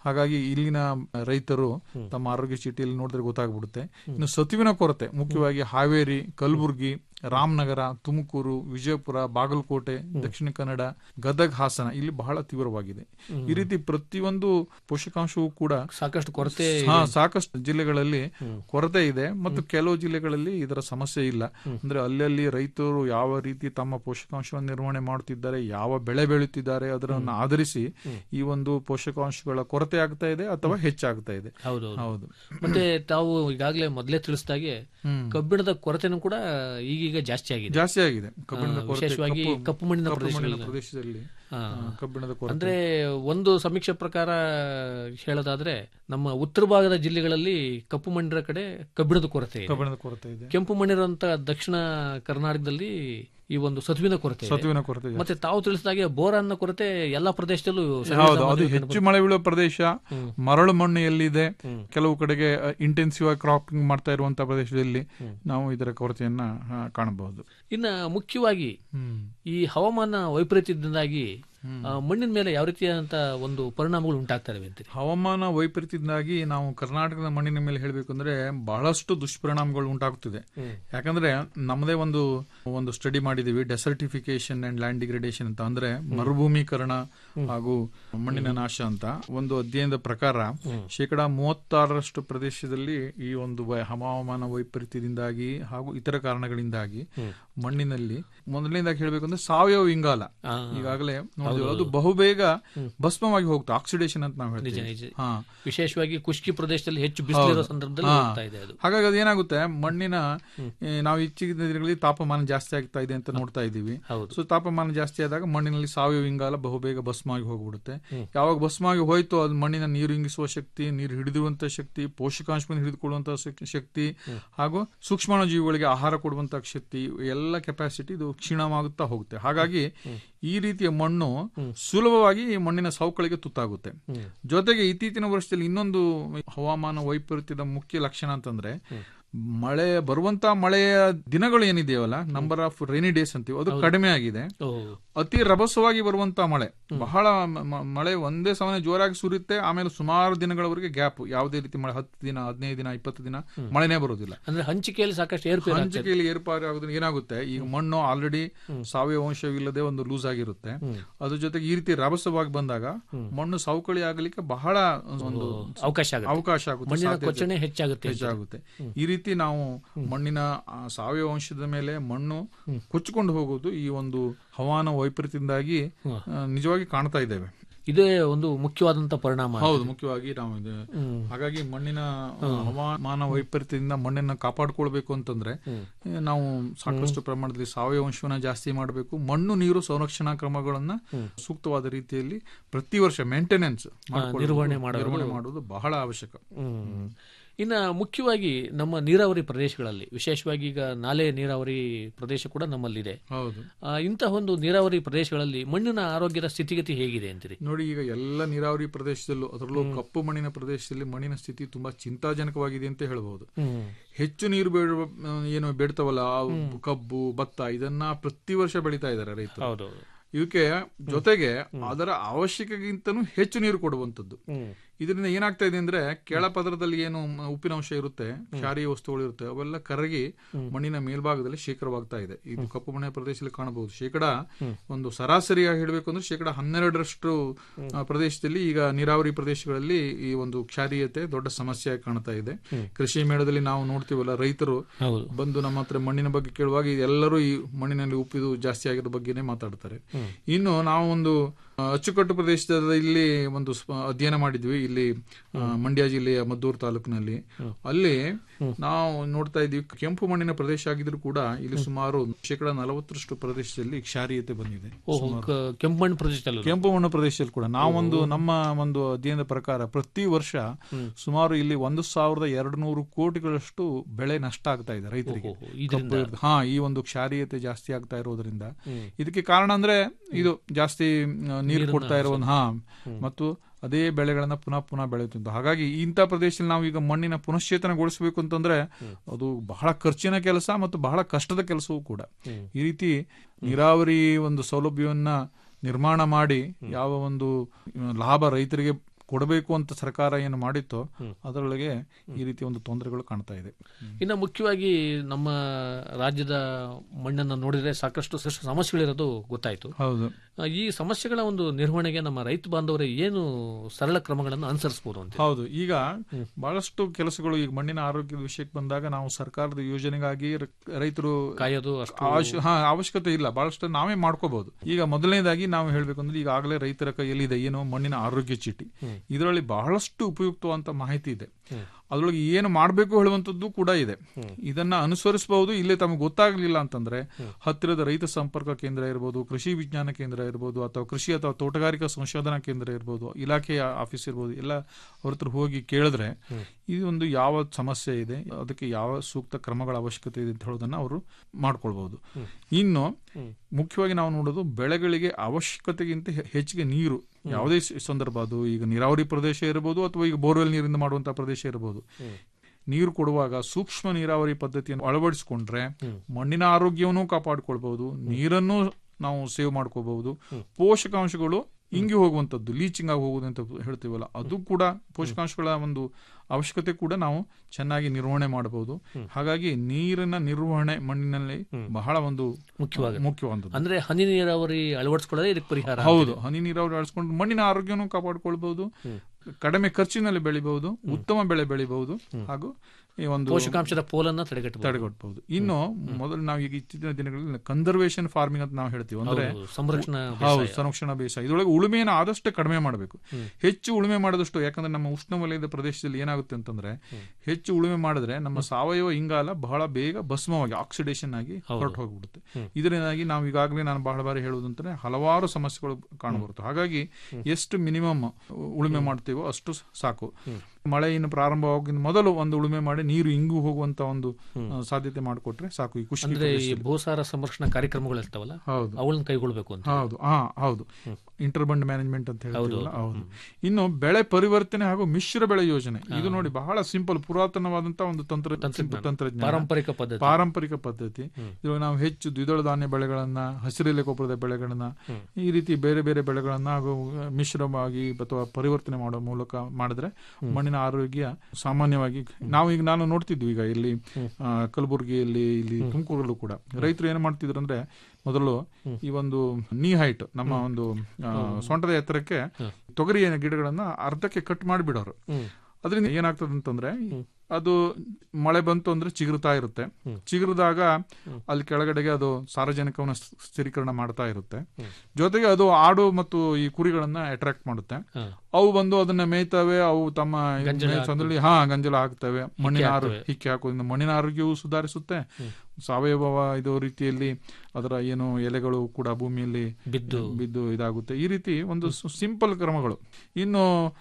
ಹಾಗಾಗಿ ಇಲ್ಲಿನ ರೈತರು ತಮ್ಮ ಆರೋಗ್ಯ ಚೀಟಿಯಲ್ಲಿ ನೋಡಿದ್ರೆ ಗೊತ್ತಾಗ್ಬಿಡುತ್ತೆ ಇನ್ನು ಸತುವಿನ ಕೊರತೆ ಮುಖ್ಯವಾಗಿ ಹಾವೇರಿ ಕಲಬುರಗಿ ರಾಮನಗರ ತುಮಕೂರು ವಿಜಯಪುರ ಬಾಗಲಕೋಟೆ ದಕ್ಷಿಣ ಕನ್ನಡ ಗದಗ್ ಹಾಸನ ಇಲ್ಲಿ ಬಹಳ ತೀವ್ರವಾಗಿದೆ ಈ ರೀತಿ ಪ್ರತಿಯೊಂದು ಪೋಷಕಾಂಶವೂ ಕೂಡ ಸಾಕಷ್ಟು ಕೊರತೆ ಹಾ ಇದೆ. ಸಾಕಷ್ಟು ಜಿಲ್ಲೆಗಳಲ್ಲಿ ಕೊರತೆ ಇದೆ ಮತ್ತು ಕೆಲವು ಜಿಲ್ಲೆಗಳಲ್ಲಿ ಇದರ ಸಮಸ್ಯೆ ಇಲ್ಲ ಅಂದ್ರೆ ಅಲ್ಲಲ್ಲಿ ರೈತರು ಯಾವ ರೀತಿ ತಮ್ಮ ಪೋಷಕಾಂಶವನ್ನು ನಿರ್ವಹಣೆ ಮಾಡುತ್ತಿದ್ದಾರೆ ಯಾವ ಬೆಳೆ ಬೆಳೆಯುತ್ತಿದ್ದಾರೆ ಅದರನ್ನು ಆಧರಿಸಿ ಈ ಒಂದು ಪೋಷಕಾಂಶಗಳ ಕೊರತೆ ಆಗ್ತಾ ಇದೆ ಅಥವಾ ಹೆಚ್ಚಾಗ್ತಾ ಇದೆ ಹೌದು ಹೌದು ಮತ್ತೆ ತಾವು ಈಗಾಗಲೇ ಮೊದಲೇ ತಿಳಿಸಿದಾಗೆ ಹ್ಮ್. ಕಬ್ಬಿಣದ ಕೊರತೆನೂ ಕೂಡ ಈಗೀಗ ಜಾಸ್ತಿ ಆಗಿದೆ ಜಾಸ್ತಿ ಆಗಿದೆ ಕಬ್ಬಿಣದ ಆ, ಕೊರತೆ ವಿಶೇಷವಾಗಿ ಕಪ್ಪು- ಕಪ್ಪು ಮಣ್ಣಿನ ಕಪ್ಪು ಮಣ್ಣಿನ ಪ್ರದೇಶಗಳಲ್ಲಿ ಪ್ರದೇಶದಲ್ಲಿ ಆ, ಆ, ಕಬ್ಬಿಣದ ಕೊರತೆ ಅಂದ್ರೆ ಒಂದು ಸಮೀಕ್ಷೆ ಪ್ರಕಾರ ಹೇಳೋದಾದ್ರೆ ನಮ್ಮ ಉತ್ತರ ಭಾಗದ ಜಿಲ್ಲೆಗಳಲ್ಲಿ ಕಪ್ಪು ಮಣ್ಣಿನ ಕಡೆ ಕಬ್ಬಿಣದ ಕೊರತೆ ಇದೆ. ಕಬ್ಬಿಣದ ಕೊರತೆ ಇದೆ ಕೆಂಪು ಮಣ್ಣಿರುವಂತ ದಕ್ಷಿಣ ಕರ್ನಾಟಕದಲ್ಲಿ ಈ ಒಂದು ಸತುವಿನ ಕೊರತೆ ಇದೆ. ಸತುವಿನ ಕೊರತೆ ಇದೆ. ಮತ್ತೆ ತಾವು ತಿಳಿಸಿದಾಗೆ ಬೋರಾನ್ನ ಕೊರತೆ ಎಲ್ಲಾ ಪ್ರದೇಶದಲ್ಲೂ ಹೌದು ಅದು ಸರ್ವೇಸಾಮಾನ್ಯವಾಗಿ ಹೆಚ್ಚು ಮಳೆ ಬೀಳುವ ಪ್ರದೇಶ ಮರಳು ಮಣ್ಣು ಎಲ್ಲಿದೆ ಕೆಲವು ಕಡೆಗೆ ಇಂಟೆನ್ಸಿವ್ ಆಗಿ ಕ್ರಾಪಿಂಗ್ ಮಾಡ್ತಾ ಇರುವಂತಹ ಪ್ರದೇಶದಲ್ಲಿ ನಾವು ಇದರ ಕೊರತೆಯನ್ನ ಆ, ಕಾಣಬಹುದು ಇನ್ನ ಮುಖ್ಯವಾಗಿ ಹ್ಮ್. ಈ ಹವಾಮಾನ ವೈಪರೀತ್ಯದಿಂದಾಗಿ ಆ, ಮಣ್ಣಿನ ಮೇಲೆ ಯಾವ ರೀತಿಯಾದಂತ ಒಂದು ಪರಿಣಾಮಗಳು ಉಂಟಾಗ್ತಾ ಇವೆ ಅಂತೀರಿ ಹವಾಮಾನ ವೈಪರೀತ್ಯದಿಂದಾಗಿ ನಾವು ಕರ್ನಾಟಕದ ಮಣ್ಣಿನ ಮೇಲೆ ಹೇಳಬೇಕಂದ್ರೆ ಬಹಳಷ್ಟು ದುಷ್ಪರಿಣಾಮಗಳು ಉಂಟಾಗುತ್ತಿದೆ ಯಾಕಂದ್ರೆ ನಮ್ಮದೇ ಒಂದು ಒಂದು ಸ್ಟಡಿ ಮಾಡಿದೀವಿ ಡೆಸರ್ಟಿಫಿಕೇಶನ್ ಅಂಡ್ ಲ್ಯಾಂಡ್ ಡಿಗ್ರೇಡೇಷನ್ ಅಂತ ಅಂದ್ರೆ ಮರುಭೂಮೀಕರಣ ಹಾಗೂ ಮಣ್ಣಿನ ನಾಶ ಅಂತ ಒಂದು ಅಧ್ಯಯನದ ಪ್ರಕಾರ ಶೇಕಡ ಮೂವತ್ತಾರರಷ್ಟು ಪ್ರದೇಶದಲ್ಲಿ ಈ ಒಂದು ವೈ- ಹವಾಮಾನ ವೈಪರೀತ್ಯದಿಂದಾಗಿ ಹಾಗೂ ಇತರ ಕಾರಣಗಳಿಂದಾಗಿ ಮಣ್ಣಿನಲ್ಲಿ ಮೊದಲನೇದಾಗಿ ಹೇಳ್ಬೇಕಂದ್ರೆ ಸಾವಯವ ಇಂಗಾಲ ಈಗಾಗಲೇ ನೋಡಿದ್ವಿ ಅದು ಬಹುಬೇಗ ಭಸ್ಮವಾಗಿ ಹೋಗುತ್ತೆ ಆಕ್ಸಿಡೇಷನ್ ಅಂತ ನಾವು ನಿಜ ಹೇಳ್ತೀವಿ ನಿಜ ಹಾ ವಿಶೇಷವಾಗಿ ಖುಷ್ಕಿ ಪ್ರದೇಶದಲ್ಲಿ ಹೆಚ್ಚು ಬಿಸಿಲಿರೋ ಹೌದು. ಸಂದರ್ಭದಲ್ಲಿ ಹಾ. ಹೋಗ್ತಾ ಇದೆ ಅದು ಹಾಗಾಗಿ ಅದೇನಾಗುತ್ತೆ ಮಣ್ಣಿನ ಈ ನಾವು ಇತ್ತೀಚಿನ ದಿನಗಳಲ್ಲಿ ತಾಪಮಾನ ಜಾಸ್ತಿ ಆಗ್ತಾ ಇದೆ ಅಂತ ನೋಡ್ತಾ ಇದ್ದೀವಿ ಸೊ ತಾಪಮಾನ ಜಾಸ್ತಿ ಆದಾಗ ಮಣ್ಣಿನಲ್ಲಿ ಸಾವಯವ ಇಂಗಾಲ ಬಹುಬೇಗ ಭಸ್ಮಾಗಿ ಹೋಗ್ಬಿಡುತ್ತೆ ಯಾವಾಗ ಭಸ್ಮಾಗಿ ಹೋಯ್ತು ಅದು ಮಣ್ಣಿನ ನೀರು ಇಂಗಿಸುವ ಶಕ್ತಿ ನೀರು ಹಿಡಿದುವಂತ ಶಕ್ತಿ ಪೋಷಕಾಂಶವನ್ನು ಹಿಡಿದುಕೊಳ್ಳುವಂತ ಶಕ್- ಶಕ್ತಿ ಹಾಗೂ ಸೂಕ್ಷ್ಮಾಣು ಜೀವಿಗಳಿಗೆ ಆಹಾರ ಕೊಡುವಂತ ಶಕ್ತಿ ಎಲ್ಲ ಕೆಪಾಸಿಟಿ ಇದು ಕ್ಷೀಣವಾಗುತ್ತಾ ಹೋಗುತ್ತೆ ಹಾಗಾಗಿ ಈ ರೀತಿಯ ಮಣ್ಣು ಸುಲಭವಾಗಿ ಈ ಮಣ್ಣಿನ ಸವಕಳಿಗೆ ತುತ್ತಾಗುತ್ತೆ ಜೊತೆಗೆ ಇತ್ತೀಚಿನ ವರ್ಷದಲ್ಲಿ ಇನ್ನೊಂದು ಹವಾಮಾನ ವೈಪರೀತ್ಯದ ಮುಖ್ಯ ಲಕ್ಷಣ ಅಂತಂದ್ರೆ ಮಳೆ ಬರುವಂತ ಮಳೆಯ ದಿನಗಳು ಏನಿದೆಯವಲ್ಲ ನಂಬರ್ ಆಫ್ ರೈನಿ ಡೇಸ್ ಅಂತೀವಿ ಅದು ಕಡಿಮೆ ಆಗಿದೆ ಅತಿ ರಭಸವಾಗಿ ಬರುವಂತ ಮಳೆ ಬಹಳ ಮ- ಮ- ಮಳೆ ಒಂದೇ ಸಮಯ ಜೋರಾಗಿ ಸುರಿಯುತ್ತೆ ಆಮೇಲೆ ಸುಮಾರು ದಿನಗಳವರೆಗೆ ಗ್ಯಾಪ್ ಯಾವುದೇ ರೀತಿ ಮಳೆ ಹತ್ತು ದಿನ ಹದಿನೈದು ದಿನ ಇಪ್ಪತ್ತು ದಿನ ಮಳೆನೇ ಬರುವುದಿಲ್ಲ ಅಂದ್ರೆ ಹಂಚಿಕೆಯಲ್ಲಿ ಸಾಕಷ್ಟು ಏರ್ಪೇರು ಆಗ್ತಾ ಇದೆ. ಹಂಚಿಕೆಯಲ್ಲಿ ಏರ್ಪಾಡು ಆಗೋದ್ರಿಂದ ಏನಾಗುತ್ತೆ ಈಗ ಮಣ್ಣು ಆಲ್ರೆಡಿ ಸಾವಯವ ಅಂಶವಿಲ್ಲದೆ ಒಂದು ಲೂಸ್ ಆಗಿರುತ್ತೆ ಅದ್ರ ಜೊತೆಗೆ ಈ ರೀತಿ ರಭಸವಾಗಿ ಬಂದಾಗ ಮಣ್ಣು ಸವಕಳಿ ಆಗಲಿಕ್ಕೆ ಬಹಳ ಒಂದು ಅವಕಾಶ ಆಗುತ್ತೆ. ಅವಕಾಶ ಆಗುತ್ತೆ ಮಣ್ಣಿನ ಸಾಧ್ಯತೆ ಕೊಚ್ಚಣೆ ಹೆಚ್ಚಾಗುತ್ತೆ ಅಂತ. ಹೆಚ್ಚಾಗುತ್ತೆ ಈ ರೀತಿ ನಾವು ಮಣ್ಣಿನ ಆ, ಸಾವಯವ ಅಂಶದ ಮೇಲೆ ಮಣ್ಣು ಕೊಚ್ಚಿಕೊಂಡು ಹೋಗುವುದು ಈ ಒಂದು ಹವಾಮಾನ ವೈಪರೀತ್ಯದಿಂದಾಗಿ ಆ, ನಿಜವಾಗಿ ಕಾಣ್ತಾ ಇದ್ದೇವೆ ಇದೇ ಒಂದು ಮುಖ್ಯವಾದಂತ ಪರಿಣಾಮ ಹೌದು ಮುಖ್ಯವಾಗಿ ನಾವು ಇದು ಹಾಗಾಗಿ ಮಣ್ಣಿನ ಆ, ಹವಾಮಾನ ವೈಪರೀತ್ಯದಿಂದ ಮಣ್ಣನ್ನ ಕಾಪಾಡ್ಕೊಳ್ಬೇಕು ಅಂತಂದ್ರೆ ಆ, ನಾವು ಸಾಕಷ್ಟು ಪ್ರಮಾಣದಲ್ಲಿ ಸಾವಯವ ಅಂಶವನ್ನ ಜಾಸ್ತಿ ಮಾಡಬೇಕು ಮಣ್ಣು ನೀರು ಸಂರಕ್ಷಣಾ ಕ್ರಮಗಳನ್ನ ಸೂಕ್ತವಾದ ರೀತಿಯಲ್ಲಿ ಪ್ರತಿ ವರ್ಷ ಮೇಂಟೆನೆನ್ಸ್ ನಿರ್ವಹಣೆ ಮಾಡೋದು- ನಿರ್ವಹಣೆ ಮಾಡುವುದು ಬಹಳ ಅವಶ್ಯಕ ಹ್ಮ್. ಇನ್ನ ಮುಖ್ಯವಾಗಿ ನಮ್ಮ ನೀರಾವರಿ ಪ್ರದೇಶಗಳಲ್ಲಿ ವಿಶೇಷವಾಗಿ ಈಗ ನಾಲೆ ನೀರಾವರಿ ಪ್ರದೇಶ ಕೂಡ ನಮ್ಮಲ್ಲಿದೆ ಹೌದು ಆ, ಇಂತಹ ಒಂದು ನೀರಾವರಿ ಪ್ರದೇಶಗಳಲ್ಲಿ ಮಣ್ಣಿನ ಆರೋಗ್ಯದ ಸ್ಥಿತಿಗತಿ ಹೇಗಿದೆ ಅಂತೀರಿ ನೋಡಿ ಈಗ ಎಲ್ಲ ನೀರಾವರಿ ಪ್ರದೇಶದಲ್ಲೂ ಅದರಲ್ಲೂ ಕಪ್ಪು ಮಣ್ಣಿನ ಪ್ರದೇಶದಲ್ಲಿ ಮಣ್ಣಿನ ಸ್ಥಿತಿ ತುಂಬಾ ಚಿಂತಾಜನಕವಾಗಿದೆ ಅಂತ ಹೇಳ್ಬಹುದು ಹೆಚ್ಚು ನೀರು ಬೇಡ ಏನು ಬೇಡ್ತಾವಲ್ಲ ಆ ಕಬ್ಬು ಭತ್ತ ಇದನ್ನ ಪ್ರತಿ ವರ್ಷ ಬೆಳೀತಾ ಇದ್ದಾರೆ ರೈತರು ಇವಕ್ಕೆ ಜೊತೆಗೆ ಅದರ ಅವಶ್ಯಕಗಿಂತನೂ ಹೆಚ್ಚು ನೀರು ಕೊಡುವಂತದ್ದು ಇದರಿಂದ ಏನಾಗ್ತಾ ಇದೆ ಅಂದ್ರೆ ಕೆಳ ಪದರದಲ್ಲಿ ಏನು ಮ- ಉಪ್ಪಿನಾಂಶ ಇರುತ್ತೆ ಕ್ಷಾರೀಯ ವಸ್ತುಗಳು ಇರುತ್ತೆ ಅವೆಲ್ಲ ಕರಗಿ ಮಣ್ಣಿನ ಮೇಲ್ಭಾಗದಲ್ಲಿ ಶೇಖರವಾಗ್ತಾ ಇದೆ ಇದು ಕಪ್ಪು ಮಣ್ಣಿನ ಪ್ರದೇಶದಲ್ಲಿ ಕಾಣಬಹುದು ಶೇಕಡ ಒಂದು ಸರಾಸರಿಯಾಗಿ ಹೇಳಬೇಕು ಅಂದ್ರೆ ಶೇಕಡ ಹನ್ನೆರಡರಷ್ಟು ಆ, ಪ್ರದೇಶದಲ್ಲಿ ಈಗ ನೀರಾವರಿ ಪ್ರದೇಶಗಳಲ್ಲಿ ಈ ಒಂದು ಕ್ಷಾರೀಯತೆ ದೊಡ್ಡ ಸಮಸ್ಯೆಯಾಗಿ ಕಾಣ್ತಾ ಇದೆ ಕೃಷಿ ಮೇಳದಲ್ಲಿ ನಾವು ನೋಡ್ತೀವಲ್ಲ ರೈತರು ಬಂದು ನಮ್ಮ ಹತ್ರ ಮಣ್ಣಿನ ಬಗ್ಗೆ ಕೇಳುವಾಗ ಎಲ್ಲರೂ ಈ ಮಣ್ಣಿನಲ್ಲಿ ಉಪ್ಪಿದು ಜಾಸ್ತಿ ಆಗಿರೋ ಬಗ್ಗೆನೇ ಮಾತಾಡ್ತಾರೆ ಇನ್ನು ನಾವು ಒಂದು ಆ, ಅಚ್ಚುಕಟ್ಟು ಪ್ರದೇಶದ ಇಲ್ಲಿ ಒಂದು ಸ್ಪ- ಅಧ್ಯಯನ ಮಾಡಿದ್ವಿ ಇಲ್ಲಿ ಆ, ಮಂಡ್ಯ ಜಿಲ್ಲೆಯ ಮದ್ದೂರು ತಾಲೂಕಿನಲ್ಲಿ ಅಲ್ಲಿ ನಾವು ನೋಡ್ತಾ ಇದ್ದೀವಿ ಕೆಂಪು ಮಣ್ಣಿನ ಪ್ರದೇಶ ಆಗಿದ್ರು ಕೂಡ ಇಲ್ಲಿ ಸುಮಾರು ಶೇಕಡ ನಲವತ್ತರಷ್ಟು ಪ್ರದೇಶದಲ್ಲಿ ಕ್ಷಾರೀಯತೆ ಬಂದಿದೆ ಓಹೋ ಸುಮಾರು. ಕ- ಕೆಂಪು ಮಣ್ಣು ಪ್ರದೇಶದಲ್ಲಿ ಕೆಂಪು ಮಣ್ಣು ಪ್ರದೇಶದಲ್ಲಿ ಕೂಡ ನಾವೊಂದು ನಮ್ಮ ಒಂದು ಅಧ್ಯಯನದ ಪ್ರಕಾರ ಪ್ರತಿ ವರ್ಷ ಸುಮಾರು ಇಲ್ಲಿ ಒಂದು ಸಾವಿರದ ಎರಡು ನೂರು ಕೋಟಿಗಳಷ್ಟು ಬೆಳೆ ನಷ್ಟ ಆಗ್ತಾ ಇದೆ ರೈತರಿಗೆ ಓಹೋ, ಇದರಿಂದ? ಕಪ್ಪು ಇರ್ದ- ಹಾ ಈ ಒಂದು ಕ್ಷಾರೀಯತೆ ಜಾಸ್ತಿ ಆಗ್ತಾ ಇರೋದ್ರಿಂದ ಇದಕ್ಕೆ ಕಾರಣ ಅಂದ್ರೆ ಇದು ಜಾಸ್ತಿ ಆ, ನೀರು ಕೊಡ್ತಾ ಇರೋ ಒಂದು ಹಾ ಮತ್ತು ಅದೇ ಬೆಳೆಗಳನ್ನ ಪುನಃ ಪುನಃ ಬೆಳೆಯುತ್ತಿದ್ದು ಹಾಗಾಗಿ ಇಂಥ ಪ್ರದೇಶದಲ್ಲಿ ನಾವು ಈಗ ಮಣ್ಣಿನ ಪುನಶ್ಚೇತನಗೊಳಿಸಬೇಕು ಅಂತಂದ್ರೆ ಅದು ಬಹಳ ಖರ್ಚಿನ ಕೆಲಸ ಮತ್ತು ಬಹಳ ಕಷ್ಟದ ಕೆಲಸವೂ ಕೂಡ ಈ ರೀತಿ ನೀರಾವರಿ ಒಂದು ಸೌಲಭ್ಯವನ್ನ ನಿರ್ಮಾಣ ಮಾಡಿ ಯಾವ ಒಂದು ಆ, ಲಾಭ ರೈತರಿಗೆ ಕೊಡಬೇಕು ಅಂತ ಸರ್ಕಾರ ಏನು ಮಾಡಿತ್ತೋ ಅದರೊಳಗೆ ಈ ರೀತಿ ಒಂದು ತೊಂದರೆಗಳು ಕಾಣ್ತಾ ಇದೆ ಇನ್ನು ಮುಖ್ಯವಾಗಿ ನಮ್ಮ ರಾಜ್ಯದ ಮಣ್ಣನ್ನು ನೋಡಿದ್ರೆ ಸಾಕಷ್ಟು ಸ- ಸಮಸ್ಯೆಗಳಿರೋದು ಗೊತ್ತಾಯ್ತು ಹೌದು ಆ, ಈ ಸಮಸ್ಯೆಗಳ ಒಂದು ನಿರ್ವಹಣೆಗೆ ನಮ್ಮ ರೈತ ಬಾಂಧವರೇ ಏನು ಸರಳ ಕ್ರಮಗಳನ್ನು ಅನುಸರಿಸಬಹುದು ಅಂತ ಹೌದು ಈಗ ಬಹಳಷ್ಟು ಕೆಲಸಗಳು ಈಗ ಮಣ್ಣಿನ ಆರೋಗ್ಯದ ವಿಷಯಕ್ಕೆ ಬಂದಾಗ ನಾವು ಸರ್ಕಾರದ ಯೋಜನೆಗಾಗಿ ರ- ರೈತರು ಕಾಯೋದು ಅಷ್ಟು ಅವಶ್ಯ- ಹಾ, ಅವಶ್ಯಕತೆ ಇಲ್ಲ ಬಹಳಷ್ಟು ನಾವೇ ಮಾಡ್ಕೋಬಹುದು ಈಗ ಮೊದಲನೇದಾಗಿ ನಾವು ಹೇಳ್ಬೇಕು ಅಂದ್ರೆ ಈಗಾಗಲೇ ರೈತರ ಕೈಯಲ್ಲಿದೆ ಏನು ಮಣ್ಣಿನ ಆರೋಗ್ಯ ಚೀಟಿ ಇದರಲ್ಲಿ ಬಹಳಷ್ಟು ಉಪಯುಕ್ತವಂತ ಮಾಹಿತಿ ಇದೆ ಅದರೊಳಗೆ ಏನು ಮಾಡಬೇಕು ಹೇಳುವಂಥದ್ದು ಕೂಡ ಇದೆ ಇದನ್ನ ಅನುಸರಿಸಬಹುದು ಇಲ್ಲೇ ತಮಗೆ ಗೊತ್ತಾಗ್ಲಿಲ್ಲ ಅಂತಂದ್ರೆ ಹತ್ತಿರದ ರೈತ ಸಂಪರ್ಕ ಕೇಂದ್ರ ಇರ್ಬೋದು ಕೃಷಿ ವಿಜ್ಞಾನ ಕೇಂದ್ರ ಇರ್ಬೋದು ಅಥವಾ ಕೃಷಿ ಅಥವಾ ತೋಟಗಾರಿಕಾ ಸಂಶೋಧನಾ ಕೇಂದ್ರ ಇರ್ಬೋದು ಇಲಾಖೆಯ ಆಫೀಸ್ ಇರ್ಬೋದು ಎಲ್ಲ ಅವ್ರ ಹತ್ರ ಹೋಗಿ ಕೇಳಿದ್ರೆ ಇದೊಂದು ಯಾವ ಸಮಸ್ಯೆ ಇದೆ ಅದಕ್ಕೆ ಯಾವ ಸೂಕ್ತ ಕ್ರಮಗಳ ಅವಶ್ಯಕತೆ ಇದೆ ಅಂತ ಹೇಳೋದನ್ನ ಅವರು ಮಾಡ್ಕೊಳ್ಬಹುದು ಇನ್ನು ಮುಖ್ಯವಾಗಿ ನಾವು ನೋಡೋದು ಬೆಳೆಗಳಿಗೆ ಅವಶ್ಯಕತೆಗಿಂತ ಹೆ- ಹೆಚ್ಚಿಗೆ ನೀರು ಯಾವುದೇ ಸ- ಸಂದರ್ಭ ಅದು ಈಗ ನೀರಾವರಿ ಪ್ರದೇಶ ಇರಬಹುದು ಅಥವಾ ಈಗ ಬೋರ್ವೆಲ್ ನೀರಿಂದ ಮಾಡುವಂತಹ ಪ್ರದೇಶ ಇರಬಹುದು ನೀರು ಕೊಡುವಾಗ ಸೂಕ್ಷ್ಮ ನೀರಾವರಿ ಪದ್ಧತಿಯನ್ನು ಅಳವಡಿಸಿಕೊಂಡ್ರೆ ಮಣ್ಣಿನ ಆರೋಗ್ಯವನ್ನು ಕಾಪಾಡಿಕೊಳ್ಬಹುದು ನೀರನ್ನು ನಾವು ಸೇವ್ ಮಾಡ್ಕೋಬಹುದು ಪೋಷಕಾಂಶಗಳು ಇಂಗಿ ಹೋಗುವಂಥದ್ದು ಲೀಚಿಂಗ್ ಆಗಿ ಹೋಗುವುದು ಅಂತ ಹೇಳ್ತೀವಲ್ಲ ಅದು ಕೂಡ ಪೋಷಕಾಂಶಗಳ ಒಂದು ಅವಶ್ಯಕತೆ ಕೂಡ ನಾವು ಚೆನ್ನಾಗಿ ನಿರ್ವಹಣೆ ಮಾಡಬಹುದು ಹಾಗಾಗಿ ನೀರಿನ ನಿರ್ವಹಣೆ ಮಣ್ಣಿನಲ್ಲಿ ಬಹಳ ಒಂದು ಮುಖ್ಯವಾಗುತ್ತೆ. ಮುಖ್ಯವಾದದ್ದು ಅಂದ್ರೆ ಹನಿ ನೀರಾವರಿ ಅಳವಡಿಸ್ಕೊಳ್ಳೋದೇ ಇದಕ್ಕೆ ಪರಿಹಾರ ಹೌದು ಹನಿ ನೀರಾವರಿ ಅಳಿಸ್ಕೊಂಡು ಮಣ್ಣಿನ ಆರೋಗ್ಯನೂ ಕಾಪಾಡಿಕೊಳ್ಬಹುದು ಕಡಿಮೆ ಖರ್ಚಿನಲ್ಲಿ ಬೆಳಿಬಹುದು ಉತ್ತಮ ಬೆಳೆ ಬೆಳಿಬಹುದು ಹಾಗೂ ಈ ಒಂದು ಪೋಷಕಾಂಶದ ಪೋಲನ್ನ ತಡೆಗಟ್ಟಬಹುದು ತಡೆಗಟ್ಟಬಹುದು ಇನ್ನು ಮೊದಲು ನಾವು ಈಗ ಇತ್ತೀಚಿನ ದಿನಗಳಲ್ಲಿ ಕನ್ಸರ್ವೇಷನ್ ಫಾರ್ಮಿಂಗ್ ಅಂತ ನಾವು ಹೇಳ್ತೀವಿ ಅಂದ್ರೆ ಹೌದು, ಸಂರಕ್ಷಣಾ ಹೌದು ಬೇಸಾಯ. ಸಂರಕ್ಷಣಾ ಬೇಸಾಯ ಇದರೊಳಗೆ ಉಳುಮೆಯನ್ನು ಆದಷ್ಟು ಕಡಿಮೆ ಮಾಡಬೇಕು ಹೆಚ್ಚು ಉಳುಮೆ ಮಾಡಿದಷ್ಟು ಯಾಕಂದ್ರೆ ನಮ್ಮ ಉಷ್ಣವಲಯದ ಪ್ರದೇಶದಲ್ಲಿ ಏನಾಗುತ್ತೆ ಅಂತಂದ್ರೆ ಹೆಚ್ಚು ಉಳುಮೆ ಮಾಡಿದ್ರೆ ನಮ್ಮ ಸಾವಯವ ಇಂಗಾಲ ಬಹಳ ಬೇಗ ಭಸ್ಮವಾಗಿ ಆಕ್ಸಿಡೇಷನ್ ಆಗಿ ಹೊರಟು ಹೋಗ್ಬಿಡುತ್ತೆ ಇದರಿಂದಾಗಿ ನಾವು ಈಗಾಗಲೇ ನಾನು ಬಹಳ ಬಾರಿ ಹೇಳುವುದಂದ್ರೆ ಹಲವಾರು ಸಮಸ್ಯೆಗಳು ಕಾಣಬರುತ್ತೆ ಹಾಗಾಗಿ ಎಷ್ಟು ಮಿನಿಮಮ್ ಉಳುಮೆ ಮಾಡ್ತೀವೋ ಅಷ್ಟು ಸಾಕು ಮಳೆ ಇನ್ನು ಪ್ರಾರಂಭವಾಗಿನ ಮೊದಲು ಒಂದು ಉಳುಮೆ ಮಾಡಿ ನೀರು ಇಂಗು ಹೋಗುವಂತ ಒಂದು ಆ, ಸಾಧ್ಯತೆ ಮಾಡಿಕೊಟ್ರೆ ಸಾಕು ಈ ಖುಷಿ ಅಂದ್ರೆ ಈ ಭೂಸಾರ ಸಂರಕ್ಷಣಾ ಕಾರ್ಯಕ್ರಮಗಳು ಇರ್ತಾವಲ್ಲ ಹೌದು ಅವುಗಳನ್ನ ಕೈಗೊಳ್ಬೇಕು ಅಂತ ಹೌದು ಹಾ ಹೌದು ಇಂಟರ್ಬಂಡ್ ಮ್ಯಾನೇಜ್ಮೆಂಟ್ ಅಂತ ಹೇಳ್ತೀವಲ್ಲ ಹೌದು ಇನ್ನು ಬೆಳೆ ಪರಿವರ್ತನೆ ಹಾಗೂ ಮಿಶ್ರ ಬೆಳೆ ಯೋಜನೆ ಇದು ನೋಡಿ ಬಹಳ ಸಿಂಪಲ್ ಪುರಾತನವಾದಂತ ಒಂದು ತಂತ್ರ ತಂತ್ರಜ್ಞಾನ ಪಾರಂಪರಿಕ ಪದ್ಧತಿ. ಪಾರಂಪರಿಕ ಪದ್ಧತಿ ಇದು ನಾವು ಹೆಚ್ಚು ದ್ವಿದಳ ಧಾನ್ಯ ಬೆಳೆಗಳನ್ನ ಹಸಿರೆಲೆ ಗೊಬ್ಬರದ ಬೆಳೆಗಳನ್ನ ಈ ರೀತಿ ಬೇರೆ ಬೇರೆ ಬೆಳೆಗಳನ್ನ ಹಾಗೂ ಮಿಶ್ರವಾಗಿ ಅಥವಾ ಪರಿವರ್ತನೆ ಮಾಡೋ ಮೂಲಕ ಮಾಡಿದ್ರೆ ಮಣ್ಣಿನ ಆರೋಗ್ಯ ಸಾಮಾನ್ಯವಾಗಿ ನಾವು ಈಗ ನಾನು ನೋಡ್ತಿದ್ವಿ ಈಗ ಇಲ್ಲಿ ಆ, ಕಲಬುರಗಿಯಲ್ಲಿ ಇಲ್ಲಿ ತುಮಕೂರಲ್ಲೂ ಕೂಡ ರೈತರು ಏನ್ ಮಾಡ್ತಿದ್ರು ಅಂದ್ರೆ ಮೊದಲು ಈ ಒಂದು ನೀ ಹೈಟ್ ನಮ್ಮ ಒಂದು ಆ, ಸೊಂಟದ ಎತ್ತರಕ್ಕೆ ತೊಗರಿ ಗಿಡಗಳನ್ನ ಅರ್ಧಕ್ಕೆ ಕಟ್ ಮಾಡಿಬಿಡೋರು ಅದರಿಂದ ಏನಾಗ್ತದೆ ಅಂತಂದ್ರೆ ಅದು ಮಳೆ ಬಂತು ಅಂದ್ರೆ ಚಿಗುರುತ್ತಾ ಇರುತ್ತೆ ಚಿಗುರಿದಾಗ ಅಲ್ಲಿ ಕೆಳಗಡೆಗೆ ಅದು ಸಾರ್ವಜನಿಕವನ್ನ ಸ್- ಸ್ಥಿರೀಕರಣ ಮಾಡ್ತಾ ಇರುತ್ತೆ ಜೊತೆಗೆ ಅದು ಆಡು ಮತ್ತು ಈ ಕುರಿಗಳನ್ನ ಅಟ್ರಾಕ್ಟ್ ಮಾಡುತ್ತೆ ಅವು ಬಂದು ಅದನ್ನ ಮೇಯ್ತವೆ ಅವು ತಮ್ಮ ಗಂಜಲ ಸಂದರ್ಭದಲ್ಲಿ ಹಾ ಗಂಜಲ ಹಾಕ್ತವೆ ಮಣ್ಣಿನ ಆರೋಗ್ಯ ಹಾಕ್ತವೆ. ಹಿಕ್ಕಿ ಹಾಕೋದ್ರಿಂದ ಮಣ್ಣಿನ ಆರೋಗ್ಯವೂ ಸುಧಾರಿಸುತ್ತೆ ಸಾವಯವ ಇದು ರೀತಿಯಲ್ಲಿ ಅದರ ಏನು ಎಲೆಗಳು ಕೂಡ ಭೂಮಿಯಲ್ಲಿ ಬಿದ್ದು ಬಿದ್ದು ಇದಾಗುತ್ತೆ ಈ ರೀತಿ ಒಂದು ಸಿಂಪಲ್ ಕ್ರಮಗಳು ಇನ್ನು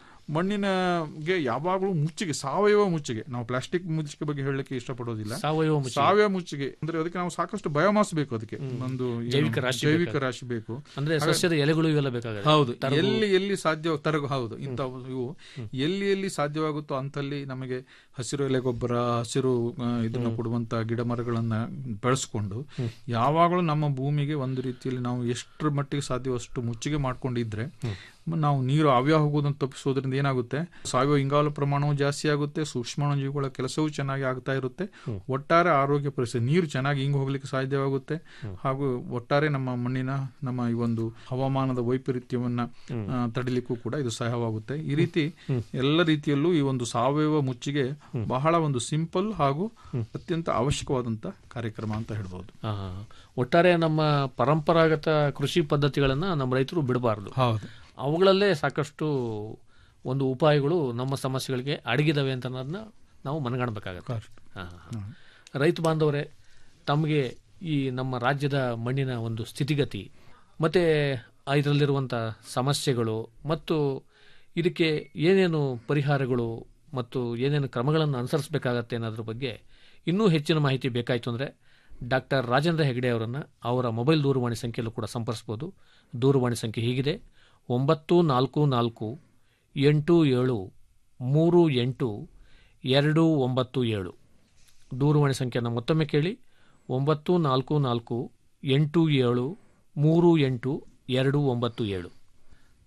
ಮಣ್ಣಿನಗೆ ಯಾವಾಗಲೂ ಮುಚ್ಚಿಗೆ ಸಾವಯವ ಮುಚ್ಚಿಗೆ ನಾವು ಪ್ಲಾಸ್ಟಿಕ್ ಮುಚ್ಚಿಗೆ ಬಗ್ಗೆ ಹೇಳಲಿಕ್ಕೆ ಇಷ್ಟಪಡೋದಿಲ್ಲ ಸಾವಯವ ಮುಚ್ಚಿಗೆ. ಸಾವಯವ ಮುಚ್ಚಿಗೆ ಅಂದ್ರೆ ಅದಕ್ಕೆ ನಾವು ಸಾಕಷ್ಟು ಬಯೋಮಾಸ್ ಬೇಕು ಅದಕ್ಕೆ ಒಂದು ಏನು ಜೈವಿಕ ರಾಶಿ ಜೈವಿಕ ಬೇಕಾಗುತ್ತೆ. ರಾಶಿ ಬೇಕು ಅಂದ್ರೆ ಹಾಗಾಗಿ- ಸಸ್ಯದ ಎಲೆಗಳು ಇವೆಲ್ಲ ಬೇಕಾಗುತ್ತೆ ಹೌದು ತರಗು. ಎಲ್ಲಿ ಎಲ್ಲಿ ಸಾಧ್ಯ ತರಗು ಹೌದು ಇಂಥ ಇವು ಎಲ್ಲಿ ಎಲ್ಲಿ ಸಾಧ್ಯವಾಗುತ್ತೋ ಅಂತಲ್ಲಿ ನಮಗೆ ಹಸಿರು ಎಲೆ ಗೊಬ್ಬರ ಹಸಿರು ಆ, ಇದನ್ನ ಕೊಡುವಂತ ಗಿಡ ಮರಗಳನ್ನ ಬೆಳೆಸ್ಕೊಂಡು ಯಾವಾಗಲೂ ನಮ್ಮ ಭೂಮಿಗೆ ಒಂದು ರೀತಿಯಲ್ಲಿ ನಾವು ಎಷ್ಟರ ಮಟ್ಟಿಗೆ ಸಾಧ್ಯವೋ ಅಷ್ಟು ಮುಚ್ಚಿಗೆ ಮಾಡ್ಕೊಂಡಿದ್ರೆ ಮ- ನಾವು ನೀರು ಆವ್ಯ ಹೋಗೋದನ್ನು ತಪ್ಪಿಸೋದ್ರಿಂದ ಏನಾಗುತ್ತೆ ಸಾವಯವ ಇಂಗಾಲ ಪ್ರಮಾಣವು ಜಾಸ್ತಿ ಆಗುತ್ತೆ ಸೂಕ್ಷ್ಮಾಣುಜೀವಿಗಳ ಕೆಲಸವೂ ಚೆನ್ನಾಗಿ ಆಗ್ತಾ ಇರುತ್ತೆ ಒಟ್ಟಾರೆ ಆರೋಗ್ಯ ಪರಿಸ್ಥಿತಿ ನೀರು ಚೆನ್ನಾಗಿ ಹಿಂಗ್ ಹೋಗ್ಲಿಕ್ಕೆ ಸಾಧ್ಯವಾಗುತ್ತೆ ಹಾಗೂ ಒಟ್ಟಾರೆ ನಮ್ಮ ಮಣ್ಣಿನ ನಮ್ಮ ಈ ಒಂದು ಹವಾಮಾನದ ವೈಪರೀತ್ಯವನ್ನ ಆ, ತಡಿಲಿಕ್ಕೂ ಕೂಡ ಇದು ಸಹಾಯವಾಗುತ್ತೆ ಈ ರೀತಿ ಎಲ್ಲ ರೀತಿಯಲ್ಲೂ ಈ ಒಂದು ಸಾವಯವ ಮುಚ್ಚಿಗೆ ಬಹಳ ಒಂದು ಸಿಂಪಲ್ ಹಾಗೂ ಅತ್ಯಂತ ಅವಶ್ಯಕವಾದಂತ ಕಾರ್ಯಕ್ರಮ ಅಂತ ಹೇಳ್ಬೋದು ಆ, ಒಟ್ಟಾರೆ ನಮ್ಮ ಪರಂಪರಾಗತ ಕೃಷಿ ಪದ್ಧತಿಗಳನ್ನ ನಮ್ಮ ರೈತರು ಬಿಡಬಾರದು ಹೌದು ಅವುಗಳಲ್ಲೇ ಸಾಕಷ್ಟು ಒಂದು ಉಪಾಯಗಳು ನಮ್ಮ ಸಮಸ್ಯೆಗಳಿಗೆ ಅಡಗಿದಾವೆ ಅಂತ ಅನ್ನೋದನ್ನ ನಾವು ಮನಗಾಣಬೇಕಾಗತ್ತೆ ಹಾ, ಹಾ. ರೈತ ಬಾಂಧವರೇ ತಮಗೆ ಈ ನಮ್ಮ ರಾಜ್ಯದ ಮಣ್ಣಿನ ಒಂದು ಸ್ಥಿತಿಗತಿ ಮತ್ತೆ ಇದರಲ್ಲಿರುವಂಥ ಸಮಸ್ಯೆಗಳು ಮತ್ತು ಇದಕ್ಕೆ ಏನೇನು ಪರಿಹಾರಗಳು ಮತ್ತು ಏನೇನು ಕ್ರಮಗಳನ್ನು ಅನುಸರಿಸಬೇಕಾಗತ್ತೆ ಅನ್ನೋದ್ರ ಬಗ್ಗೆ ಇನ್ನೂ ಹೆಚ್ಚಿನ ಮಾಹಿತಿ ಬೇಕಾಯಿತು ಅಂದರೆ ಡಾಕ್ಟರ್ ರಾಜೇಂದ್ರ ಹೆಗಡೆ ಅವರನ್ನು ಅವರ ಮೊಬೈಲ್ ದೂರವಾಣಿ ಸಂಖ್ಯೆಯಲ್ಲೂ ಕೂಡ ಸಂಪರ್ಸ್ಬೋದು ದೂರವಾಣಿ ಸಂಖ್ಯೆ ಹೀಗಿದೆ ಒಂಬತ್ತು ನಾಲ್ಕು ನಾಲ್ಕು ಎಂಟು ಏಳು ಮೂರು ಎಂಟು ಎರಡು ಒಂಬತ್ತು ಏಳು ದೂರವಾಣಿ ಸಂಖ್ಯೆಯನ್ನು ಮತ್ತೊಮ್ಮೆ ಕೇಳಿ ಒಂಬತ್ತು ನಾಲ್ಕು ನಾಲ್ಕು ಎಂಟು ಏಳು ಮೂರು ಎಂಟು ಎರಡು ಒಂಬತ್ತು ಏಳು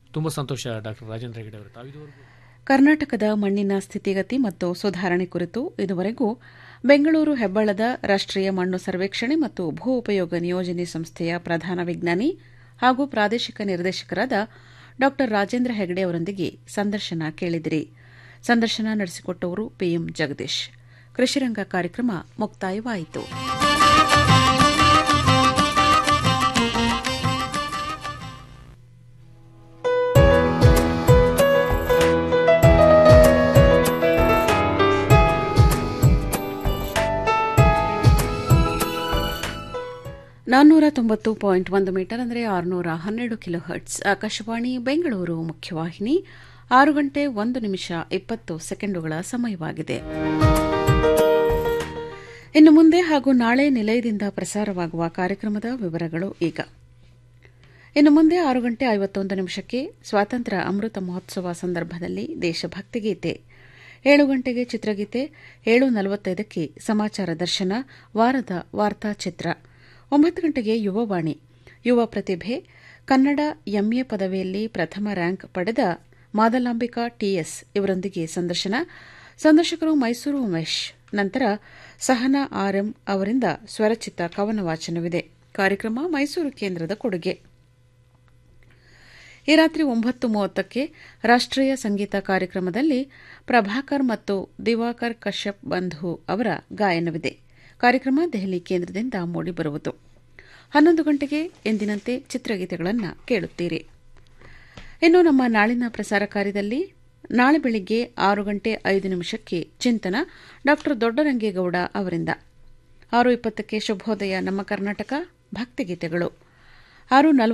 ತುಂಬ ಸಂತೋಷ ಡಾಕ್ಟರ್ ರಾಜೇಂದ್ರ ಹೆಗಡೆ ಅವರು ತಾವಿದುವರೆಗೂ ಕರ್ನಾಟಕದ ಮಣ್ಣಿನ ಸ್ಥಿತಿಗತಿ ಮತ್ತು ಸುಧಾರಣೆ ಕುರಿತು ಇದುವರೆಗೂ ಬೆಂಗಳೂರು ಹೆಬ್ಬಾಳದ ರಾಷ್ಟ್ರೀಯ ಮಣ್ಣು ಸರ್ವೇಕ್ಷಣೆ ಮತ್ತು ಭೂ ಉಪಯೋಗ ನಿಯೋಜನೆ ಸಂಸ್ಥೆಯ ಪ್ರಧಾನ ವಿಜ್ಞಾನಿ ಹಾಗೂ ಪ್ರಾದೇಶಿಕ ನಿರ್ದೇಶಕರಾದ ಡಾ ರಾಜೇಂದ್ರ ಹೆಗಡೆ ಅವರೊಂದಿಗೆ ಸಂದರ್ಶನ ಕೇಳಿದಿರಿ ಸಂದರ್ಶನ ನಡೆಸಿಕೊಟ್ಟವರು ಪಿಎಂ ಜಗದೀಶ್ ಕೃಷಿರಂಗ ಕಾರ್ಯಕ್ರಮ ಮುಕ್ತಾಯವಾಯಿತು ನಾನ್ನೂರ ತೊಂಬತ್ತು ಪಾಯಿಂಟ್ ಒಂದು ಮೀಟರ್ ಅಂದರೆ ಆರುನೂರ ಹನ್ನೆರಡು ಕಿಲೋ ಹರ್ಟ್ಸ್ ಆಕಾಶವಾಣಿ ಬೆಂಗಳೂರು ಮುಖ್ಯವಾಹಿನಿ ಆರು ಗಂಟೆ ಒಂದು ನಿಮಿಷ ಇಪ್ಪತ್ತು ಸೆಕೆಂಡುಗಳ ಸಮಯವಾಗಿದೆ ಇನ್ನು ಮುಂದೆ ಹಾಗೂ ನಾಳೆ ನಿಲಯದಿಂದ ಪ್ರಸಾರವಾಗುವ ಕಾರ್ಯಕ್ರಮದ ವಿವರಗಳು ಈಗ ಇನ್ನು ಮುಂದೆ ಆರು ಗಂಟೆ ಐವತ್ತೊಂದು ನಿಮಿಷಕ್ಕೆ ಸ್ವಾತಂತ್ರ್ಯ ಅಮೃತ ಮಹೋತ್ಸವ ಸಂದರ್ಭದಲ್ಲಿ ದೇಶಭಕ್ತಿ ಗೀತೆ ಏಳು ಗಂಟೆಗೆ ಚಿತ್ರಗೀತೆ ಏಳು ನಲವತ್ತೈದಕ್ಕೆ ಸಮಾಚಾರ ದರ್ಶನ ವಾರದ ವಾರ್ತಾ ಚಿತ್ರ ಒಂಬತ್ತು ಗಂಟೆಗೆ ಯುವವಾಣಿ ಯುವ ಪ್ರತಿಭೆ ಕನ್ನಡ ಎಂಎ ಪದವಿಯಲ್ಲಿ ಪ್ರಥಮ ರ್ಯಾಂಕ್ ಪಡೆದ ಮಾದಲಾಂಬಿಕಾ ಟಿಎಸ್ ಇವರೊಂದಿಗೆ ಸಂದರ್ಶನ ಸಂದರ್ಶಕರು ಮೈಸೂರು ಉಮೇಶ್ ನಂತರ ಸಹನಾ ಆರ್ಎಂ ಅವರಿಂದ ಸ್ವರಚಿತ ಕವನ ವಾಚನವಿದೆ ಕಾರ್ಯಕ್ರಮ ಮೈಸೂರು ಕೇಂದ್ರದ ಕೊಡುಗೆ ಈ ರಾತ್ರಿ ಒಂಬತ್ತು ಮೂವತ್ತಕ್ಕೆ ರಾಷ್ಟ್ರೀಯ ಸಂಗೀತ ಕಾರ್ಯಕ್ರಮದಲ್ಲಿ ಪ್ರಭಾಕರ್ ಮತ್ತು ದಿವಾಕರ್ ಕಶ್ಯಪ್ ಬಂಧು ಅವರ ಗಾಯನವಿದೆ ಕಾರ್ಯಕ್ರಮ ದೆಹಲಿ ಕೇಂದ್ರದಿಂದ ಮೂಡಿಬರುವುದು ಹನ್ನೊಂದು ಗಂಟೆಗೆ ಎಂದಿನಂತೆ ಚಿತ್ರಗೀತೆಗಳನ್ನು ಕೇಳುತ್ತೀರಿ ಇನ್ನು ನಮ್ಮ ನಾಳಿನ ಪ್ರಸಾರ ಕಾರ್ಯದಲ್ಲಿ ನಾಳೆ ಬೆಳಿಗ್ಗೆ ಆರು ಗಂಟೆ ಐದು ನಿಮಿಷಕ್ಕೆ ಚಿಂತನ ಡಾ ದೊಡ್ಡರಂಗೇಗೌಡ ಅವರಿಂದ ಆರು ಇಪ್ಪತ್ತಕ್ಕೆ ಶುಭೋದಯ ನಮ್ಮ ಕರ್ನಾಟಕ ಭಕ್ತಿಗೀತೆಗಳು ಆರು